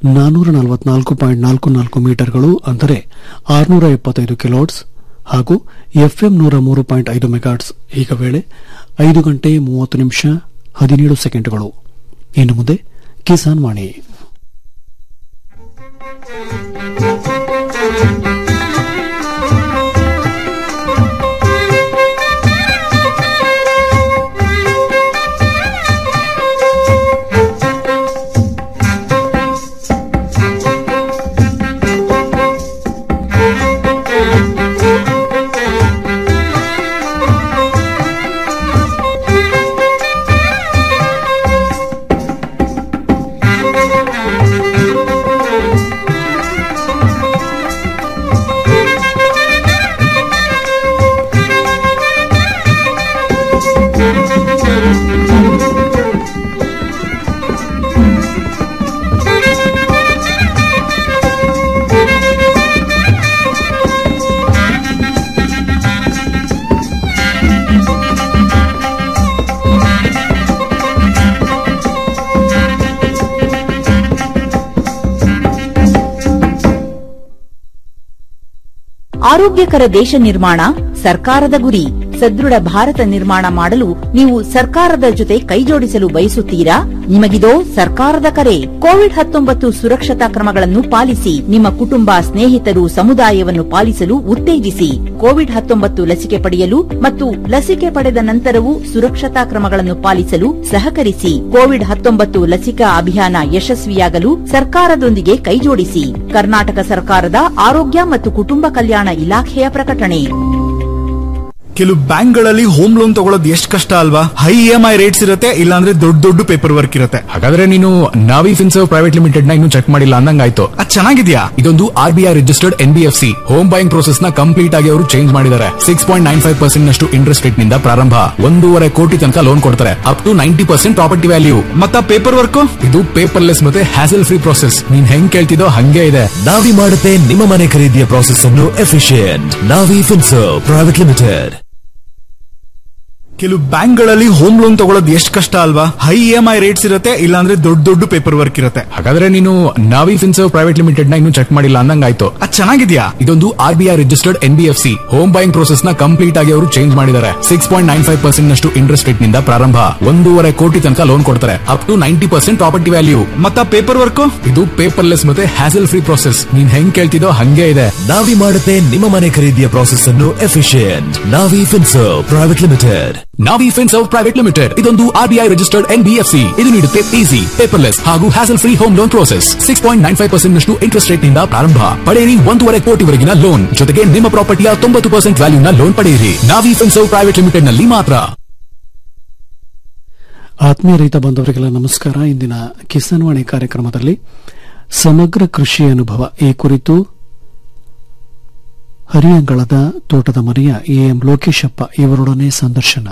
ನಾನ್ನೂರ ನಲವತ್ನಾಲ್ಕು ಪಾಯಿಂಟ್ ನಾಲ್ಕು ನಾಲ್ಕು ಮೀಟರ್ಗಳು ಅಂದರೆ ಆರುನೂರ ಎಪ್ಪತ್ತೈದು ಕಿಲೋಟ್ಸ್ ಹಾಗೂ ಎಫ್ಎಂ ನೂರ ಮೂರು ಪಾಯಿಂಟ್ ಐದು ಮೆಗಾಟ್ಸ್ ಈಗ ವೇಳೆ ಐದು ಗಂಟೆ ಮೂವತ್ತು ನಿಮಿಷ ಹದಿನೇಳು ಸೆಕೆಂಡ್ಗಳು ಇನ್ನು ಮುಂದೆ ಕಿಸಾನ್ ವಾಣಿ ಆರೋಗ್ಯಕರ ದೇಶ ನಿರ್ಮಾಣ ಸರ್ಕಾರದ ಗುರಿ ಸದೃಢ ಭಾರತ ನಿರ್ಮಾಣ ಮಾಡಲು ನೀವು ಸರ್ಕಾರದ ಜೊತೆ ಕೈಜೋಡಿಸಲು ಬಯಸುತ್ತೀರಾ ನಿಮಗಿದೋ ಸರ್ಕಾರದ ಕರೆ ಕೋವಿಡ್ ಹತ್ತೊಂಬತ್ತು ಸುರಕ್ಷತಾ ಕ್ರಮಗಳನ್ನು ಪಾಲಿಸಿ ನಿಮ್ಮ ಕುಟುಂಬ ಸ್ನೇಹಿತರು ಸಮುದಾಯವನ್ನು ಪಾಲಿಸಲು ಉತ್ತೇಜಿಸಿ ಕೋವಿಡ್ ಹತ್ತೊಂಬತ್ತು ಲಸಿಕೆ ಪಡೆಯಲು ಮತ್ತು ಲಸಿಕೆ ಪಡೆದ ನಂತರವೂ ಸುರಕ್ಷತಾ ಕ್ರಮಗಳನ್ನು ಪಾಲಿಸಲು ಸಹಕರಿಸಿ ಕೋವಿಡ್ ಹತ್ತೊಂಬತ್ತು ಲಸಿಕಾ ಅಭಿಯಾನ ಯಶಸ್ವಿಯಾಗಲು ಸರ್ಕಾರದೊಂದಿಗೆ ಕೈಜೋಡಿಸಿ ಕರ್ನಾಟಕ ಸರ್ಕಾರದ ಆರೋಗ್ಯ ಮತ್ತು ಕುಟುಂಬ ಕಲ್ಯಾಣ ಇಲಾಖೆಯ ಪ್ರಕಟಣೆ ಕೆಲವು ಬ್ಯಾಂಕ್ಗಳಲ್ಲಿ ಹೋಮ್ ಲೋನ್ ತಗೊಳ್ಳೋದು ಎಷ್ಟು ಕಷ್ಟ ಅಲ್ವಾ high E M I rates ಇರುತ್ತೆ ಇಲ್ಲಾಂದ್ರೆ ದೊಡ್ಡ ದೊಡ್ಡ ಪೇಪರ್ ವರ್ಕ್ ಇರುತ್ತೆ ಹಾಗಾದ್ರೆ ನೀನು ನಾವಿ ಫಿನ್ಸರ್ವ್ ಪ್ರೈವೇಟ್ ಲಿಮಿಟೆಡ್ ನ ಇನ್ನು ಚೆಕ್ ಮಾಡಿಲ್ಲ ಅಂದಂಗಾಯ್ತು ಅದ್ ಚೆನ್ನಾಗಿದ್ಯಾ ಇದೊಂದು R B I registered N B F C home buying process ನ ಕಂಪ್ಲೀಟ್ ಆಗಿ ಅವರು ಚೇಂಜ್ ಮಾಡಿದ್ದಾರೆ six point nine five percent ನಷ್ಟು ಇಂಟ್ರೆಸ್ಟ್ ರೇಟ್ ನಿಂದ ಪ್ರಾರಂಭ ಒಂದೂವರೆ ಕೋಟಿ ತನಕ ಲೋನ್ ಕೊಡ್ತಾರೆ up to ninety percent property value ಮತ್ತ ಪೇಪರ್ ವರ್ಕ್ ಇದು ಪೇಪರ್ಲೆಸ್ ಮತ್ತೆ ಹ್ಯಾಸಲ್ ಫ್ರೀ ಪ್ರೋಸೆಸ್ ನೀನ್ ಹೆಂಗ್ ಕೇಳ್ತಿದೋ ಹಂಗೆ ಇದೆ ನಾವಿ ಮಾಡುತ್ತೆ ನಿಮ್ಮ ಮನೆ ಖರೀದಿಯ ಪ್ರಾಸೆಸ್ ಅನ್ನು efficient Navi Finserv private limited ಕೆಲವು ಬ್ಯಾಂಕ್ಗಳಲ್ಲಿ ಹೋಮ್ ಲೋನ್ ತಗೊಳ್ಳೋದು ಎಷ್ಟು ಕಷ್ಟ ಅಲ್ವಾ high E M I rates ಇರುತ್ತೆ ಇಲ್ಲಾಂದ್ರೆ ದೊಡ್ಡ ದೊಡ್ಡ ಪೇಪರ್ ವರ್ಕ್ ಇರುತ್ತೆ ಹಾಗಾದ್ರೆ ನೀನು ನಾವಿ ಫಿನ್ಸರ್ವ್ ಪ್ರೈವೇಟ್ ಲಿಮಿಟೆಡ್ ನ ಇನ್ನು ಚೆಕ್ ಮಾಡಿಲ್ಲ ಅಂದಂಗಾಯ್ತು ಅದ್ ಚೆನ್ನಾಗಿದ್ಯಾ ಇದೊಂದು R B I registered N B F C home buying process ನ ಕಂಪ್ಲೀಟ್ ಆಗಿ ಅವರು ಚೇಂಜ್ ಮಾಡಿದ್ದಾರೆ six point nine five percent ನಷ್ಟು ಇಂಟ್ರೆಸ್ಟ್ ರೇಟ್ ನಿಂದ ಪ್ರಾರಂಭ ಒಂದೂವರೆ ಕೋಟಿ ತನಕ ಲೋನ್ ಕೊಡ್ತಾರೆ up to ninety percent property value ಮತ್ತ ಪೇಪರ್ ವರ್ಕ್ ಇದು ಪೇಪರ್ಲೆಸ್ ಮತ್ತೆ ಹ್ಯಾಸಲ್ ಫ್ರೀ ಪ್ರೋಸೆಸ್ ನೀನ್ ಹೆಂಗ್ ಕೇಳ್ತಿದೋ ಹಂಗೆ ಇದೆ ನಾವಿ ಮಾಡುತ್ತೆ ನಿಮ್ಮ ಮನೆ ಖರೀದಿಯ ಪ್ರಾಸೆಸ್ ಅನ್ನು efficient Navi Finserv private limited Navi Finserv private limited ಇದೊಂದು RBI registered N B F C ಇದು ನೀಡುತ್ತೆ ಈಸಿ ಪೇಪರ್ಲೆಸ್ ಹಾಗೂ hassle free home loan process six point nine five percent ನಷ್ಟು ಇಂಟ್ರೆಸ್ಟ್ ರೇಟ್ ನಿಂದ ಪ್ರಾರಂಭ ಪಡೆಯಿರಿ ಒಂದೂವರೆ ಕೋಟಿವರೆಗಿನ ಲೋನ್ ಜೊತೆಗೆ ನಿಮ್ಮ ಪ್ರಾಪರ್ಟಿಯ ತೊಂಬತ್ತು ಪರ್ಸೆಂಟ್ ವ್ಯಾಲ್ಯೂನ ಲೋನ್ ಪಡೆಯಿರಿ ನಾವಿ ಫಿನ್ಸರ್ವ್ ಪ್ರೈವೇಟ್ ಲಿಮಿಟೆಡ್ ನಲ್ಲಿ ಮಾತ್ರ ಆತ್ಮೀಯ ರೈತ ಬಾಂಧವರಿಗೆಲ್ಲ ನಮಸ್ಕಾರ ಇಂದಿನ ಕಿಸಾನ್ ವಾಣಿ ಕಾರ್ಯಕ್ರಮದಲ್ಲಿ ಸಮಗ್ರ ಕೃಷಿ ಅನುಭವ ಈ ಕುರಿತು ಹರಿಯಂಗಳದ ತೋಟದ ಮನೆಯ ಎಎಂ ಲೋಕೇಶಪ್ಪ ಇವರೊಡನೆ ಸಂದರ್ಶನ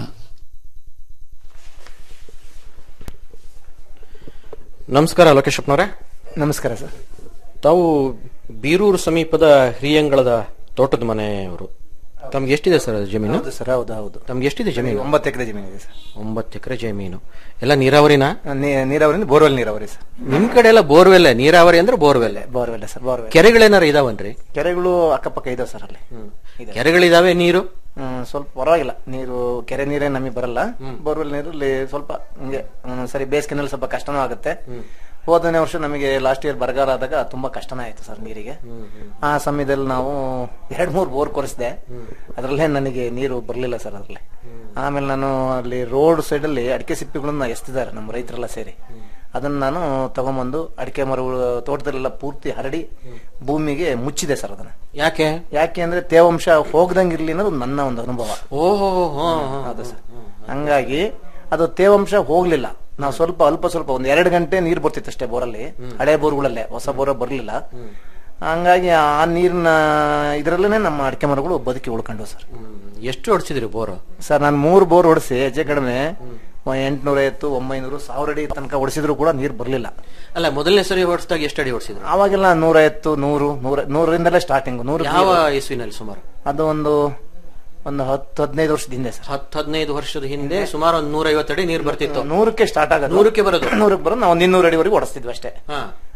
ನಮಸ್ಕಾರ ಲೋಕೇಶಪ್ಪನವರೇ ನಮಸ್ಕಾರ ಸರ್ ತಾವು ಬೀರೂರು ಸಮೀಪದ ಹಿರಿಯಂಗಳದ ತೋಟದ ಮನೆಯವರು ತಮ್ಗೆ ಎಷ್ಟಿದೆ ಸರ್ ಅದು ಜಮೀನು ಹೌದು ಸರ್ ಹೌದು ಹೌದು ತಮ್ಗೆ ಎಷ್ಟಿದೆ ಜಮೀನು ಒಂಬತ್ತು ಎಕರೆ ಜಮೀನು ಇದೆ ಸರ್ ಒಂಬತ್ತು ಎಕರೆ ಜಮೀನು ಎಲ್ಲ ನೀರಾವರಿನ ನೀ- ನೀರಾವರಿ ಬೋರ್ವೆಲ್ ನೀರಾವರಿ ಸರ್ ನಿಮ್ ಕಡೆ ಎಲ್ಲ ಬೋರ್ವೆಲ್ ನೀರಾವರಿ ಅಂದ್ರೆ ಬೋರ್ವೆಲ್ ಬೋರ್ವೆಲ್ ಸರ್ ಬೋರ್ವೆಲ್ ಕೆರೆಗಳೇನಾರ ಇದಾವನ್ರಿ ಕೆರೆಗಳು ಅಕ್ಕಪಕ್ಕ ಇದಾವೆ ಸರ್ ಅಲ್ಲಿ ಇದೆ. ಕೆರೆಗಳಿದಾವೆ ನೀರು ಹ್ಮ್, ಸ್ವಲ್ಪ ಪರವಾಗಿಲ್ಲ ನೀರು ಕೆರೆ ನೀರೇ ನಮಗೆ ಬರಲ್ಲ ಬೋರ್ವೆಲ್ ನೀರಲ್ಲಿ ಸ್ವಲ್ಪ ಹಿಂಗೆ ಹ್ಮ್, ಸರಿ ಬೇಸಿಗೆನಲ್ಲಿ ಸ್ವಲ್ಪ ಕಷ್ಟನೂ ಆಗುತ್ತೆ ಹೋದನೇ ವರ್ಷ ನಮಗೆ ಲಾಸ್ಟ್ ಇಯರ್ ಬರಗಾಲ ಆದಾಗ ತುಂಬಾ ಕಷ್ಟನೇ ಆಯ್ತು ಸರ್ ನೀರಿಗೆ ಆ ಸಮಯದಲ್ಲಿ ನಾವು ಎರಡ್ ಮೂರು ಬೋರ್ ಕೊರೆಸಿದೆ ಅದರಲ್ಲೇ ನನಗೆ ನೀರು ಬರಲಿಲ್ಲ ಸರ್ ಅದರಲ್ಲಿ ಆಮೇಲೆ ನಾನು ಅಲ್ಲಿ ರೋಡ್ ಸೈಡ್ ಅಲ್ಲಿ ಅಡಿಕೆ ಸಿಪ್ಪಿಗಳನ್ನ ಎಸ್ತಿದ್ದಾರೆ ನಮ್ಮ ರೈತರೆಲ್ಲ ಸೇರಿ ಅದನ್ನ ನಾನು ತಗೊಂಬಂದು ಅಡಿಕೆ ಮರಗಳು ತೋಟದಲ್ಲೆಲ್ಲ ಪೂರ್ತಿ ಹರಡಿ ಭೂಮಿಗೆ ಮುಚ್ಚಿದೆ ಸರ್ ಅದನ್ನ ಯಾಕೆ ಯಾಕೆ ಅಂದ್ರೆ ತೇವಾಂಶ ಹೋಗದಂಗಿರ್ಲಿ ಅನ್ನೋದು ನನ್ನ ಒಂದು ಅನುಭವ ಓಹೋ ಹೌದು ಸರ್ ಹಂಗಾಗಿ ಅದು ತೇವಾಂಶ ಹೋಗ್ಲಿಲ್ಲ ನಾವು ಸ್ವಲ್ಪ ಅಲ್ಪ ಸ್ವಲ್ಪ ಒಂದ್ ಎರಡು ಗಂಟೆ ನೀರು ಬರ್ತಿತ್ತು ಅಷ್ಟೇ ಬೋರಲ್ಲಿ ಹಳೆ ಬೋರ್ಗಳಲ್ಲೇ ಹೊಸ ಬೋರ ಬರ್ಲಿಲ್ಲ ಹಂಗಾಗಿ ಆ ನೀರಿನ ಇದರಲ್ಲೇ ನಮ್ಮ ಅಡಿಕೆ ಮರಗಳು ಬದುಕಿ ಉಳ್ಕೊಂಡು ಸರ್ ಎಷ್ಟು ಹೊಡ್ಸಿದ್ರಿ ಬೋರ್ ಸರ್ ನಾನು ಮೂರು ಬೋರ್ ಹೊಡಿಸಿ ಹೆಚ್ಚೆ ಕಡಿಮೆ ಎಂಟ್ನೂರ ಐವತ್ತು ಒಂಬೈನೂರು ಸಾವಿರ ಅಡಿ ತನಕ ಹೊಡಿಸಿದ್ರು ಕೂಡ ನೀರು ಬರ್ಲಿಲ್ಲ ಅಲ್ಲ ಮೊದಲನೇ ಸರಿ ಹೊಡ್ಸಿದಾಗ ಎಷ್ಟು ಅಡಿ ಹೊಡ್ಸಿದ್ರು ಆವಾಗೆಲ್ಲ ನೂರೈವತ್ತು ನೂರು ನೂರ ನೂರರಿಂದಲೇ ಸ್ಟಾರ್ಟಿಂಗ್ ನೂರು ಯಾವ ಇಸ್ವಿನಲ್ಲಿ ಸುಮಾರು ಅದು ಒಂದು ಒಂದು ಹತ್ತು ಹದಿನೈದು ವರ್ಷದ ಹಿಂದೆ ಸರ್ ಹತ್ತು ಹದಿನೈದು ವರ್ಷದ ಹಿಂದೆ ಸುಮಾರು ಒಂದು ನೂರೈವತ್ತು ಅಡಿ ನೀರು ಬರ್ತಿತ್ತು ನೂರಕ್ಕೆ ಸ್ಟಾರ್ಟ್ ಆಗೋದು ನೂರಕ್ಕೆ ಬರೋದು ನೂರಕ್ಕೆ ಬರೋದು ನಾವು ಒಂದು ಇನ್ನೂರು ಅಡಿವರೆಗೂ ಹೊಡಿಸ್ತಿದ್ವಿ ಅಷ್ಟೇ ಹಾ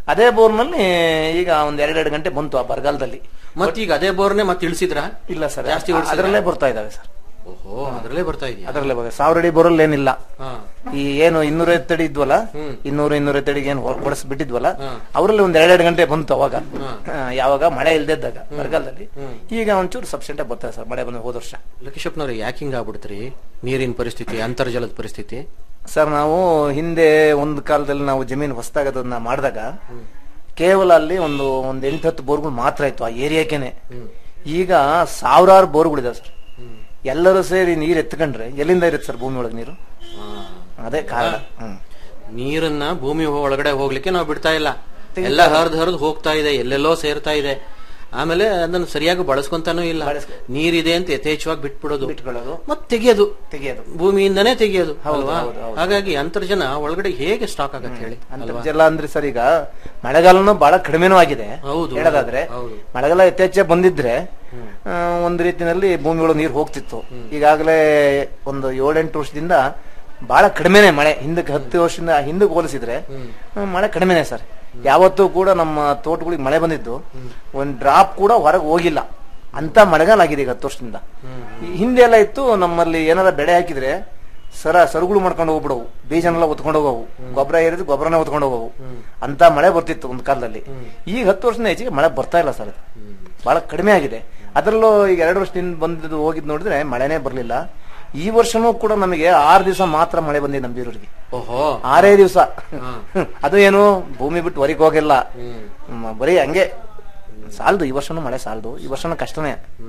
ಅದೇ ಬೋರ್ನಲ್ಲಿ ಈಗ ಒಂದ್ ಎರಡೆರಡು ಗಂಟೆ ಬಂತು ಆ ಬರಗಾಲದಲ್ಲಿ ಮತ್ತೀಗ ಅದೇ ಬೋರ್ನೆ ಮತ್ತೆ ಇಳಿಸಿದ್ರ ಇಲ್ಲ ಸರ್ ಜಾಸ್ತಿ ಹೊಡ್ಸಿದ್ರಾ? ಅದರಲ್ಲೇ ಬರ್ತಾ ಇದಾವೆ ಸರ್ ಓಹೋ ಅದರಲ್ಲೇ ಬರ್ತಾ ಇದೆಯಾ ಅದರಲ್ಲೇ ಬರ್ತದೆ ಸಾವಿರ ಅಡಿ ಬೋರಲ್ಲಿ ಏನಿಲ್ಲ ಹಾ. ಈ ಏನು ಇನ್ನೂರೈವತ್ತು ಅಡಿ ಇದ್ವಲ್ಲ ಇನ್ನೂರು ಇನ್ನೂರೈವತ್ತು ಅಡಿಗೆ ಏನು ಬಿಟ್ಟಿದ್ವಲ್ಲ ಅವರಲ್ಲಿ ಒಂದ್ ಎರಡೆರಡು ಗಂಟೆ ಬಂತು ಅವಾಗ ಆ, ಯಾವಾಗ ಮಳೆ ಇಲ್ದಿದ್ದಾಗ ಬರಗಾಲದಲ್ಲಿ ಈಗ ಒಂಚೂರು ಸಬ್ಸೆಂಟ್ ಬರ್ತದೆ ಸರ್ ಮಳೆ ಬಂದ ಹೋದ ವರ್ಷ ಲಕ್ಷ್ಮಪ್ನವ್ರೆ ಯಾಕೆ ಹಿಂಗ ಆಗ್ಬಿಡ್ತ್ರಿ ನೀರಿನ ಪರಿಸ್ಥಿತಿ ಅಂತರ್ಜಲದ ಪರಿಸ್ಥಿತಿ ಸರ್ ನಾವು ಹಿಂದೆ ಒಂದು ಕಾಲದಲ್ಲಿ ನಾವು ಜಮೀನು ಹೊಸದಾಗದನ್ನ ಮಾಡಿದಾಗ ಕೇವಲ ಅಲ್ಲಿ ಒಂದು ಒಂದ್ ಎಂಟು ಹತ್ತು ಬೋರ್ಗಳು ಮಾತ್ರ ಇತ್ತು ಆ ಏರಿಯಾಕೆನೆ ಈಗ ಸಾವಿರಾರು ಬೋರ್ಗಳಿದಾವೆ ಸರ್ ಎಲ್ಲರೂ ಸೇರಿ ನೀರ್ ಎತ್ಕೊಂಡ್ರೆ ಎಲ್ಲಿಂದ ಇರುತ್ತೆ ಸರ್ ಭೂಮಿ ಒಳಗೆ ನೀರು ಅದೇ ಕಾರಣ ಹ್ಮ್ ನೀರನ್ನ ಭೂಮಿ ಒಳಗಡೆ ಹೋಗ್ಲಿಕ್ಕೆ ನಾವು ಬಿಡ್ತಾ ಇಲ್ಲ ಎಲ್ಲ ಹರಿದ್ ಹರಿದ್ ಹೋಗ್ತಾ ಇದೆ ಎಲ್ಲೆಲ್ಲೋ ಸೇರ್ತಾ ಇದೆ ಆಮೇಲೆ ಅದನ್ನ ಸರಿಯಾಗಿ ಬಳಸ್ಕೊಂತಾನೂ ಇಲ್ಲ ನೀರಿದೆ ಅಂತ ಯಥೇಚ್ಛವಾಗಿ ಬಿಟ್ಬಿಡೋದು ಬಿಟ್ಕೊಳ್ಳೋದು. ಮತ್ ತೆಗಿಯೋದು ತೆಗಿಯೋದು ಭೂಮಿಯಿಂದನೇ ತೆಗಿಯೋದು ಹೌದು, ಅಲ್ವಾ ಹೌದು, ಹೌದು. ಹಾಗಾಗಿ ಅಂತರ್ಜನ ಒಳಗಡೆ ಹೇಗೆ ಸ್ಟಾಕ್ ಆಗತ್ತೆ ಹೇಳಿ ಅಲ್ವಾ ಅಂತರ್ಜಲ ಅಂದ್ರೆ ಸರ್ ಈಗ ಮಳೆಗಾಲನು ಬಹಳ ಕಡಿಮೆನೂ ಆಗಿದೆ ಹೌದು, ಹೇಳೋದಾದ್ರೆ ಹೌದು. ಮಳೆಗಾಲ ಯಥೇಚ್ಛ ಬಂದಿದ್ರೆ ಆ, ಒಂದ್ ರೀತಿನಲ್ಲಿ ಭೂಮಿ ಒಳಗೆ ನೀರು ಹೋಗ್ತಿತ್ತು ಈಗಾಗಲೇ ಒಂದು ಏಳೆಂಟು ವರ್ಷದಿಂದ ಬಹಳ ಕಡಿಮೆನೆ ಮಳೆ ಹಿಂದಕ್ಕೆ ಹತ್ತು ವರ್ಷದಿಂದ ಹಿಂದಕ್ಕೆ ಹೋಲಿಸಿದ್ರೆ ಆ, ಮಳೆ ಕಡಿಮೆನೆ ಸರ್ ಯಾವತ್ತೂ ಕೂಡ ನಮ್ಮ ತೋಟಗಳಿಗೆ ಮಳೆ ಬಂದಿದ್ದು ಒಂದ್ ಡ್ರಾಪ್ ಕೂಡ ಹೊರಗೆ ಹೋಗಿಲ್ಲ ಅಂತ ಮಳೆಗಾಲ ಆಗಿದೆ ಈಗ ಹತ್ತು ವರ್ಷದಿಂದ ಈ ಹಿಂದೆ ಎಲ್ಲ ಇತ್ತು ನಮ್ಮಲ್ಲಿ ಏನಾರ ಬೆಳೆ ಹಾಕಿದ್ರೆ ಸರ ಸರುಗಳು ಮಾಡ್ಕೊಂಡು ಹೋಗ್ಬಿಡವು ಬೀಜನೆಲ್ಲ ಹೊತ್ಕೊಂಡು ಹೋಗವು ಗೊಬ್ಬರ ಏರಿದ್ರೆ ಗೊಬ್ಬರನೇ ಹೊತ್ಕೊಂಡು ಹೋಗವು ಅಂತ ಮಳೆ ಬರ್ತಿತ್ತು ಒಂದು ಕಾಲದಲ್ಲಿ ಈಗ ಹತ್ತು ವರ್ಷದಿಂದ ಹೆಚ್ಚಿಗೆ ಮಳೆ ಬರ್ತಾ ಇಲ್ಲ ಸರ್ ಬಹಳ ಕಡಿಮೆ ಆಗಿದೆ ಅದರಲ್ಲೂ ಈಗ ಎರಡು ವರ್ಷದಿಂದ ಬಂದಿದ್ದು ಹೋಗಿದ್ ನೋಡಿದ್ರೆ ಮಳೆನೇ ಬರ್ಲಿಲ್ಲ ಈ ವರ್ಷನೂ ಕೂಡ ನಮಗೆ ಆರು ದಿವಸ ಮಾತ್ರ ಮಳೆ ಬಂದಿದೆ ನಮ್ಮ ಬೀರೂರಿಗೆ ಓಹೋ ಆರೇ ದಿವಸ ಅದು ಏನು ಭೂಮಿ ಬಿಟ್ಟು ಹೊರಗೆ ಹೋಗಿಲ್ಲ ಹ್ಮ್, ಬರೀ ಹಂಗೆ ಸಾಲದು ಈ ವರ್ಷನೂ ಮಳೆ ಸಾಲದು ಈ ವರ್ಷನೂ ಕಷ್ಟನೇ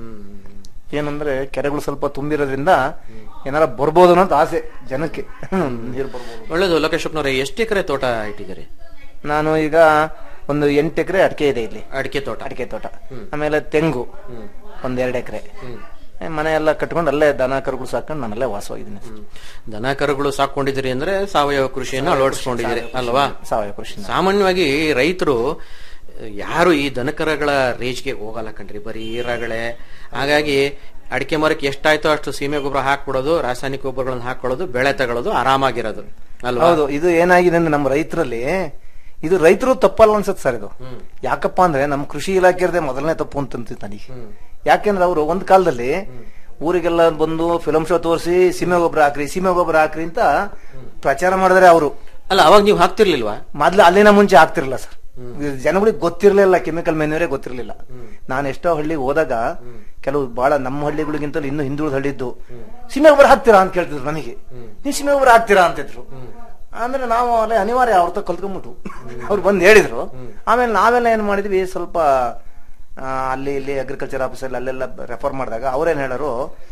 ಏನಂದ್ರೆ ಕೆರೆಗಳು ಸ್ವಲ್ಪ ತುಂಬಿರೋದ್ರಿಂದ ಏನಾರ ಬರ್ಬೋದು ಅನ್ನೋ ಆಸೆ ಜನಕ್ಕೆ ನೀರು ಬರ್ಬೋದು ಒಳ್ಳೇದು ಲೋಕೇಶ್ವಪ್ನವ್ರೆ ಎಷ್ಟು ಎಕರೆ ತೋಟ ಇಟ್ಟಿದ್ದೀರಿ ನಾನು ಈಗ ಒಂದು ಎಂಟು ಎಕರೆ ಅಡಿಕೆ ಇದೆ ಇಲ್ಲಿ ಅಡಿಕೆ ತೋಟ ಅಡಿಕೆ ತೋಟ ಆಮೇಲೆ ತೆಂಗು ಒಂದ್ ಎರಡು ಎಕರೆ ಮನೆ ಎಲ್ಲ ಕಟ್ಕೊಂಡು ಅಲ್ಲೇ ದನ ಕರುಗಳು ಸಾಕೊಂಡು ನಾನು ಅಲ್ಲೇ ವಾಸವಾಗಿದ್ದೀನಿ ದನ ಕರುಗಳು ಸಾಕೊಂಡಿದ್ದೀರಿ ಅಂದ್ರೆ ಸಾವಯವ ಕೃಷಿಯನ್ನು ಅಳವಡಿಸ್ಕೊಂಡಿದ್ದೀರಿ ಅಲ್ವಾ ಸಾವಯವ ಕೃಷಿ ಸಾಮಾನ್ಯವಾಗಿ ರೈತರು ಯಾರು ಈ ದನಕರಗಳ ರೇಜ್ಗೆ ಹೋಗಲ್ಲ ಕಣ್ರಿ ಬರೀ ರಗಳೆ ಹಾಗಾಗಿ ಅಡಿಕೆ ಮರಕ್ಕೆ ಎಷ್ಟಾಯ್ತೋ ಅಷ್ಟು ಸೀಮೆ ಗೊಬ್ಬರ ಹಾಕ್ಬಿಡೋದು ರಾಸಾಯನಿಕ ಗೊಬ್ಬರಗಳನ್ನ ಹಾಕೊಳ್ಳೋದು ಬೆಳೆ ತಗೊಳ್ಳೋದು ಆರಾಮಾಗಿರೋದು ಅಲ್ವಾ ಹೌದು ಇದು ಏನಾಗಿದೆ ಅಂದ್ರೆ ನಮ್ಮ ರೈತರಲ್ಲಿ ಇದು ರೈತರು ತಪ್ಪಲ್ಲ ಅನ್ಸುತ್ತೆ ಸರ್ ಇದು ಯಾಕಪ್ಪ ಅಂದ್ರೆ ನಮ್ಮ ಕೃಷಿ ಇಲಾಖೆಯದೇ ಮೊದಲನೇ ತಪ್ಪು ಅಂತ ಅನ್ಸುತ್ತೆ ನನಗೆ ಯಾಕೆಂದ್ರೆ ಅವರು ಒಂದ್ ಕಾಲದಲ್ಲಿ ಊರಿಗೆಲ್ಲ ಬಂದು ಫಿಲಂ ಶೋ ತೋರಿಸಿ ಸೀಮೆ ಗೊಬ್ಬರ ಹಾಕ್ರಿ ಸೀಮೆ ಗೊಬ್ಬರ ಹಾಕ್ರಿ ಅಂತ ಪ್ರಚಾರ ಮಾಡಿದ್ರೆ ಅವರು ಅಲ್ಲ ಅವಾಗ ನೀವು ಹಾಕ್ತಿರ್ಲಿಲ್ವಾ ಮೊದ್ಲು ಅಲ್ಲಿನ ಮುಂಚೆ ಆಗ್ತಿರ್ಲಿಲ್ಲ ಸರ್ ಜನಗಳಿಗೆ ಗೊತ್ತಿರ್ಲಿಲ್ಲ ಕೆಮಿಕಲ್ ಮೆನ್ಯೂರೇ ಗೊತ್ತಿರ್ಲಿಲ್ಲ ನಾನು ಎಷ್ಟೋ ಹಳ್ಳಿಗೆ ಹೋದಾಗ ಕೆಲವು ಬಹಳ ನಮ್ಮ ಹಳ್ಳಿಗಳಿಗಿಂತ ಇನ್ನೂ ಹಿಂದುಳಿದ ಹಳ್ಳಿದ್ದು ಸೀಮೆ ಗೊಬ್ಬರ ಹಾಕ್ತೀರಾ ಅಂತ ಕೇಳ್ತಿದ್ರು ನನಗೆ ನೀವು ಸೀಮೆ ಗೊಬ್ಬರ ಹಾಕ್ತೀರಾ ಅಂತಿದ್ರು ಅಂದ್ರೆ ನಾವು ಅಲ್ಲೇ ಅನಿವಾರ್ಯ ಅವ್ರ ತ ಕಲ್ತ್ಕೊಂಡ್ಬಿಟ್ಟು ಅವ್ರು ಬಂದು ಹೇಳಿದ್ರು ಆಮೇಲೆ ನಾವೆಲ್ಲ ಏನ್ ಮಾಡಿದ್ವಿ ಸ್ವಲ್ಪ ಆ, ಅಲ್ಲಿ ಇಲ್ಲಿ ಅಗ್ರಿಕಲ್ಚರ್ ಆಫೀಸಲ್ಲಿ ಅಲ್ಲೆಲ್ಲ ರೆಫರ್ ಮಾಡಿದಾಗ ಅವ್ರೇನ್ ಹೇಳೋರು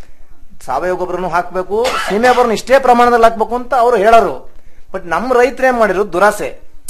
ಸಾವಯವ ಗೊಬ್ಬರನು ಹಾಕ್ಬೇಕು ಸೀಮೆ ಗೊಬ್ಬರನು ಇಷ್ಟೇ ಪ್ರಮಾಣದಲ್ಲಿ ಹಾಕ್ಬೇಕು ಅಂತ ಅವರು ಹೇಳೋರು ಬಟ್ ನಮ್ಮ ರೈತರು ಏನ್ ಮಾಡಿದ್ರು ದುರಾಸೆ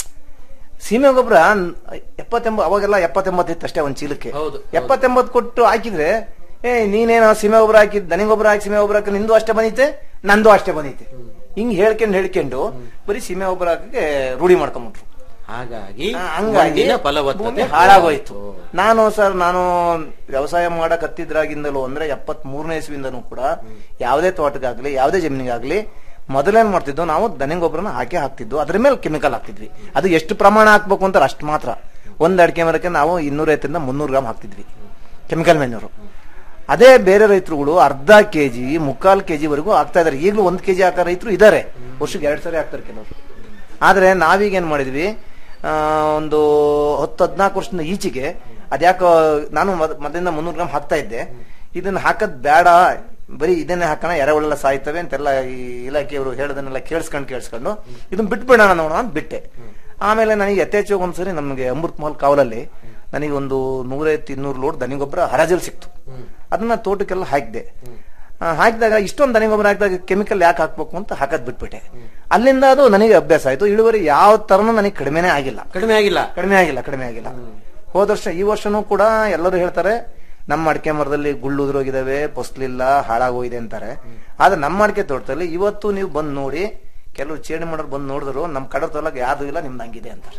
ಸೀಮೆ ಗೊಬ್ಬರ ಎಪ್ಪತ್ತೆಂಬ ಅವಾಗೆಲ್ಲ ಎಪ್ಪತ್ತೆಂಬತ್ತಿತ್ತು ಅಷ್ಟೇ ಒಂದ್ ಚೀಲಕ್ಕೆ ಹೌದು, ಎಪ್ಪತ್ತೆಂಬತ್ತು ಕೊಟ್ಟು ಹಾಕಿದ್ರೆ ಏ ನೀನೇನ ಸೀಮೆ ಗೊಬ್ಬರ ಹಾಕಿದ್ ದನಿ ಗೊಬ್ಬರ ಹಾಕಿ ಸೀಮೆ ಗೊಬ್ಬರ ಹಾಕಿ ನಿಂದು ಅಷ್ಟೇ ಬಂದೈತೆ ನಂದು ಅಷ್ಟೇ ಬಂದೈತೆ ಹಿಂಗ್ ಹೇಳ್ಕೊಂಡು ಹೇಳ್ಕೊಂಡು ಬರೀ ಸೀಮೆ ಗೊಬ್ಬರ ಹಾಕಕ್ಕೆ ರೂಢಿ ಮಾಡ್ಕೊಂಬಿಟ್ರು ಹಾಗಾಗಿ ಆ, ಹಂಗಾಗಿ ಮಣ್ಣಿನ ಫಲವತ್ತತೆ ಭೂಮಿ ಹಾಳಾಗೋಯ್ತು ನಾನು ಸರ್ ನಾನು ವ್ಯವಸಾಯ ಮಾಡಕ್ ಹತ್ತಿದ್ರಾಗಿಂದಲೂ ಅಂದ್ರೆ ಎಪ್ಪತ್ ಮೂರನೇ ಇಸ್ವಿಂದನೂ ಕೂಡ ಯಾವುದೇ ತೋಟಕ್ಕಾಗ್ಲಿ ಯಾವುದೇ ಜಮೀನಿಗಾಗ್ಲಿ ಮೊದಲೇನ್ ಮಾಡ್ತಿದ್ದು ನಾವು ದನಿ ಗೊಬ್ಬರನ ಹಾಕಿ ಹಾಕ್ತಿದ್ದು ಅದ್ರ ಮೇಲೆ ಕೆಮಿಕಲ್ ಹಾಕ್ತಿದ್ವಿ ಅದು ಎಷ್ಟು ಪ್ರಮಾಣ ಹಾಕ್ಬೇಕು ಅಂತ ಅಷ್ಟು ಮಾತ್ರ ಒಂದ್ ಅಡಿಕೆ ಮರಕ್ಕೆ ನಾವು ಇನ್ನೂರೈವತ್ತರಿಂದ ಮುನ್ನೂರು ಗ್ರಾಮ್ ಹಾಕ್ತಿದ್ವಿ ಕೆಮಿಕಲ್ ಮೆನ್ಯೂರು ಅದೇ ಬೇರೆ ರೈತರುಗಳು ಅರ್ಧ ಕೆಜಿ ಮುಕ್ಕಾಲ್ ಕೆಜಿ ವರೆಗೂ ಹಾಕ್ತಾ ಇದಾರೆ ಈಗಲೂ ಒಂದ್ ಕೆಜಿ ಹಾಕೋ ರೈತರು ಇದಾರೆ ವರ್ಷಕ್ಕೆ ಎರಡ್ ಸರಿ ಹಾಕ್ತಾರೆ ಕೆಲವರು ಆದ್ರೆ ನಾವೀಗ ಏನ್ ಮಾಡಿದ್ವಿ ಆ, ಒಂದು ಹತ್ತು ಹದಿನಾಲ್ಕು ವರ್ಷದಿಂದ ಈಚೆಗೆ ಅದ್ಯಾಕೋ ನಾನು ಮೊದ್- ಮೊದಲಿಂದ ಮುನ್ನೂರು ಗ್ರಾಮ್ ಹಾಕ್ತಾ ಇದ್ದೆ ಇದನ್ನ ಹಾಕದ್ ಬೇಡ ಬರೀ ಇದನ್ನೇ ಹಾಕೋಣ ಎರೆಹುಳೆಲ್ಲ ಸಾಯ್ತವೆ ಅಂತೆಲ್ಲ ಈ ಇಲಾಖೆಯವರು ಹೇಳೋದನ್ನೆಲ್ಲ ಕೇಳಿಸ್ಕೊಂಡು ಕೇಳಿಸ್ಕೊಂಡು ಇದನ್ನ ಬಿಟ್ಬಿಡೋಣ ನೋಡೋಣ ಅಂತ ಬಿಟ್ಟೆ ಆಮೇಲೆ ನನಗೆ ಯಥೇಚ್ಛವಾಗಿ ಒಂದ್ಸರಿ ನಮಗೆ ಅಮೃತ್ ಮಹಲ್ ಕಾವಲಲ್ಲಿ ನನಗೆ ಒಂದು ನೂರೈವತ್ತು ಇನ್ನೂರು ಲೋಡ್ ದನಿ ಗೊಬ್ಬರ ಹರಾಜಲ್ಲಿ ಸಿಕ್ತು ಅದನ್ನ ತೋಟಕ್ಕೆಲ್ಲ ಹಾಕಿದೆ ಆ, ಹಾಕಿದಾಗ ಇಷ್ಟೊಂದು ದನಿ ಗೊಬ್ಬರ ಹಾಕಿದಾಗ ಕೆಮಿಕಲ್ ಯಾಕೆ ಹಾಕ್ಬೇಕು ಅಂತ ಹಾಕದ್ ಬಿಟ್ಬಿಟ್ಟೆ ಅಲ್ಲಿಂದ ಅದು ನನಗೆ ಅಭ್ಯಾಸ ಆಯ್ತು ಇಳುವರಿ ಯಾವ ತರನು ನನಗೆ ಕಡಿಮೆನೇ ಆಗಿಲ್ಲ ಕಡಿಮೆ ಆಗಿಲ್ಲ ಕಡಿಮೆ ಆಗಿಲ್ಲ ಕಡಿಮೆ ಆಗಿಲ್ಲ ಹೋದ ವರ್ಷ ಈ ವರ್ಷನೂ ಕೂಡ ಎಲ್ಲರೂ ಹೇಳ್ತಾರೆ ನಮ್ಮ ಅಡಿಕೆ ಮರದಲ್ಲಿ ಗುಳ್ಳು ಉದುರೋಗಿದಾವೆ ಫಸ್ಲಿಲ್ಲ ಹಾಳಾಗೋಗಿದೆ ಅಂತಾರೆ ಆದ್ರೆ ನಮ್ಮ ಅಡಿಕೆ ತೋಟದಲ್ಲಿ ಇವತ್ತು ನೀವು ಬಂದ್ ನೋಡಿ ಕೆಲವು ಚೇಣಿ ಮಾಡೋರು ಬಂದ್ ನೋಡಿದ್ರು ನಮ್ಮ ಕಡೆ ತೊಲಗ ಯಾವ್ದು ಇಲ್ಲ ನಿಮ್ದು ಹಂಗಿದೆ ಅಂತಾರೆ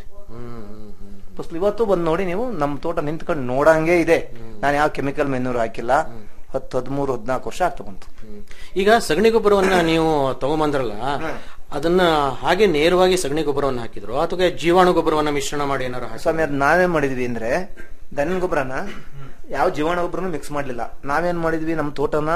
ಫಸ್ಲು ಇವತ್ತು ಬಂದ್ ನೋಡಿ ನೀವು ನಮ್ಮ ತೋಟ ನಿಂತ್ಕೊಂಡು ನೋಡಂಗೆ ಇದೆ ನಾನು ಯಾವ ಕೆಮಿಕಲ್ ಮೆನ್ನೂರು ಹಾಕಿಲ್ಲ ಹತ್ತು ಹದಿಮೂರು ಹದಿನಾಲ್ಕು ವರ್ಷ ಆಗ್ತಾ ಬಂತು ಈಗ ಸಗಣಿ ಗೊಬ್ಬರವನ್ನ ನೀವು ತಗೊಂಬಂದ್ರಲ್ಲ ಅದನ್ನ ಹಾಗೆ ನೇರವಾಗಿ ಸಗಣಿ ಗೊಬ್ಬರವನ್ನು ಹಾಕಿದ್ರು ಅಥವಾ ಜೀವಾಣು ಗೊಬ್ಬರವನ್ನ ಮಿಶ್ರಣ ಮಾಡಿ ಏನಾರು ಹಾಕಿ ಸ್ವಾಮಿ ಅದ್ ನಾವೇನ್ ಮಾಡಿದ್ವಿ ಅಂದ್ರೆ ದನ ಗೊಬ್ಬರನ ಯಾವ ಜೀವಾಣು ಗೊಬ್ಬರನು ಮಿಕ್ಸ್ ಮಾಡ್ಲಿಲ್ಲ ನಾವೇನ್ ಮಾಡಿದ್ವಿ ನಮ್ಮ ತೋಟನ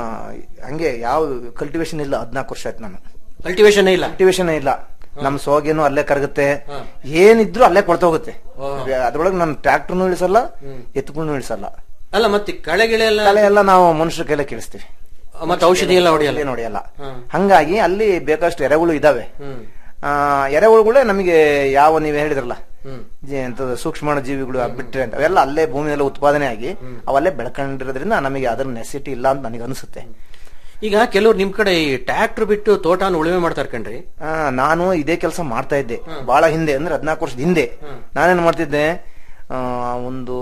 ಹಂಗೆ ಯಾವ ಕಲ್ಟಿವೇಶನ್ ಇಲ್ಲ ಹದ್ನಾಲ್ಕು ವರ್ಷ ಆಯ್ತು ನಾನು ಕಲ್ಟಿವೇಶನ್ ಇಲ್ಲ ಕಲ್ಟಿವೇಶನ್ ಇಲ್ಲ ನಮ್ ಸೋಗೇನು ಅಲ್ಲೇ ಕರಗುತ್ತೆ ಏನಿದ್ರು ಅಲ್ಲೇ ಕೊಳ್ತೋಗುತ್ತೆ ಅದ್ರೊಳಗೆ ನಾನು ಟ್ರ್ಯಾಕ್ಟರ್ನು ಇಳಿಸಲ್ಲ ಎತ್ಕೊಂಡು ಇಳಿಸಲ್ಲ ಅಲ್ಲ ಮತ್ತೆ ಕಳೆಗಿಳೆ ಎಲ್ಲ ಕಳೆ ಎಲ್ಲ ನಾವು ಮನುಷ್ಯರ ಕೈಲೇ ಕೇಳಿಸ್ತೀವಿ ಮತ್ತೆ ಔಷಧಿ ಎಲ್ಲ ಹೊಡೆಯಲ್ಲ ಅಲ್ಲಿ ನೋಡಿಯಲ್ಲ ಹಂಗಾಗಿ ಅಲ್ಲಿ ಬೇಕಷ್ಟು ಎರೆಹುಳು ಇದಾವೆ ಆ, ಎರೆಹುಳುಗಳೇ ನಮಗೆ ಯಾವ ನೀವು ಹೇಳಿದ್ರಲ್ಲ ಜಿ- ಎಂತದು ಸೂಕ್ಷ್ಮ ಜೀವಿಗಳು ಅದ್ ಬಿಟ್ರೆ ಅಂತ ಅವೆಲ್ಲ ಅಲ್ಲೇ ಭೂಮಿಯಲ್ಲಿ ಉತ್ಪಾದನೆ ಆಗಿ ಅವಲ್ಲೇ ಬೆಳ್ಕೊಂಡಿರೋದ್ರಿಂದ ನಮಗೆ ಅದರ ನೆಸಿಟಿ ಇಲ್ಲ ಅಂತ ನನಗೆ ಅನಿಸುತ್ತೆ ಈಗ ಕೆಲವ್ರು ನಿಮ್ ಕಡೆ ಈ ಟ್ರ್ಯಾಕ್ಟರ್ ಬಿಟ್ಟು ತೋಟನ ಉಳುಮೆ ಮಾಡ್ತಾರ ಕಣ್ರಿ ಆ, ನಾನು ಇದೇ ಕೆಲಸ ಮಾಡ್ತಾ ಇದ್ದೆ ಬಹಳ ಹಿಂದೆ ಅಂದ್ರೆ ಹದಿನಾಲ್ಕು ವರ್ಷದ ಹಿಂದೆ ನಾನೇನ್ ಮಾಡ್ತಿದ್ದೆ ಆ, ಒಂದು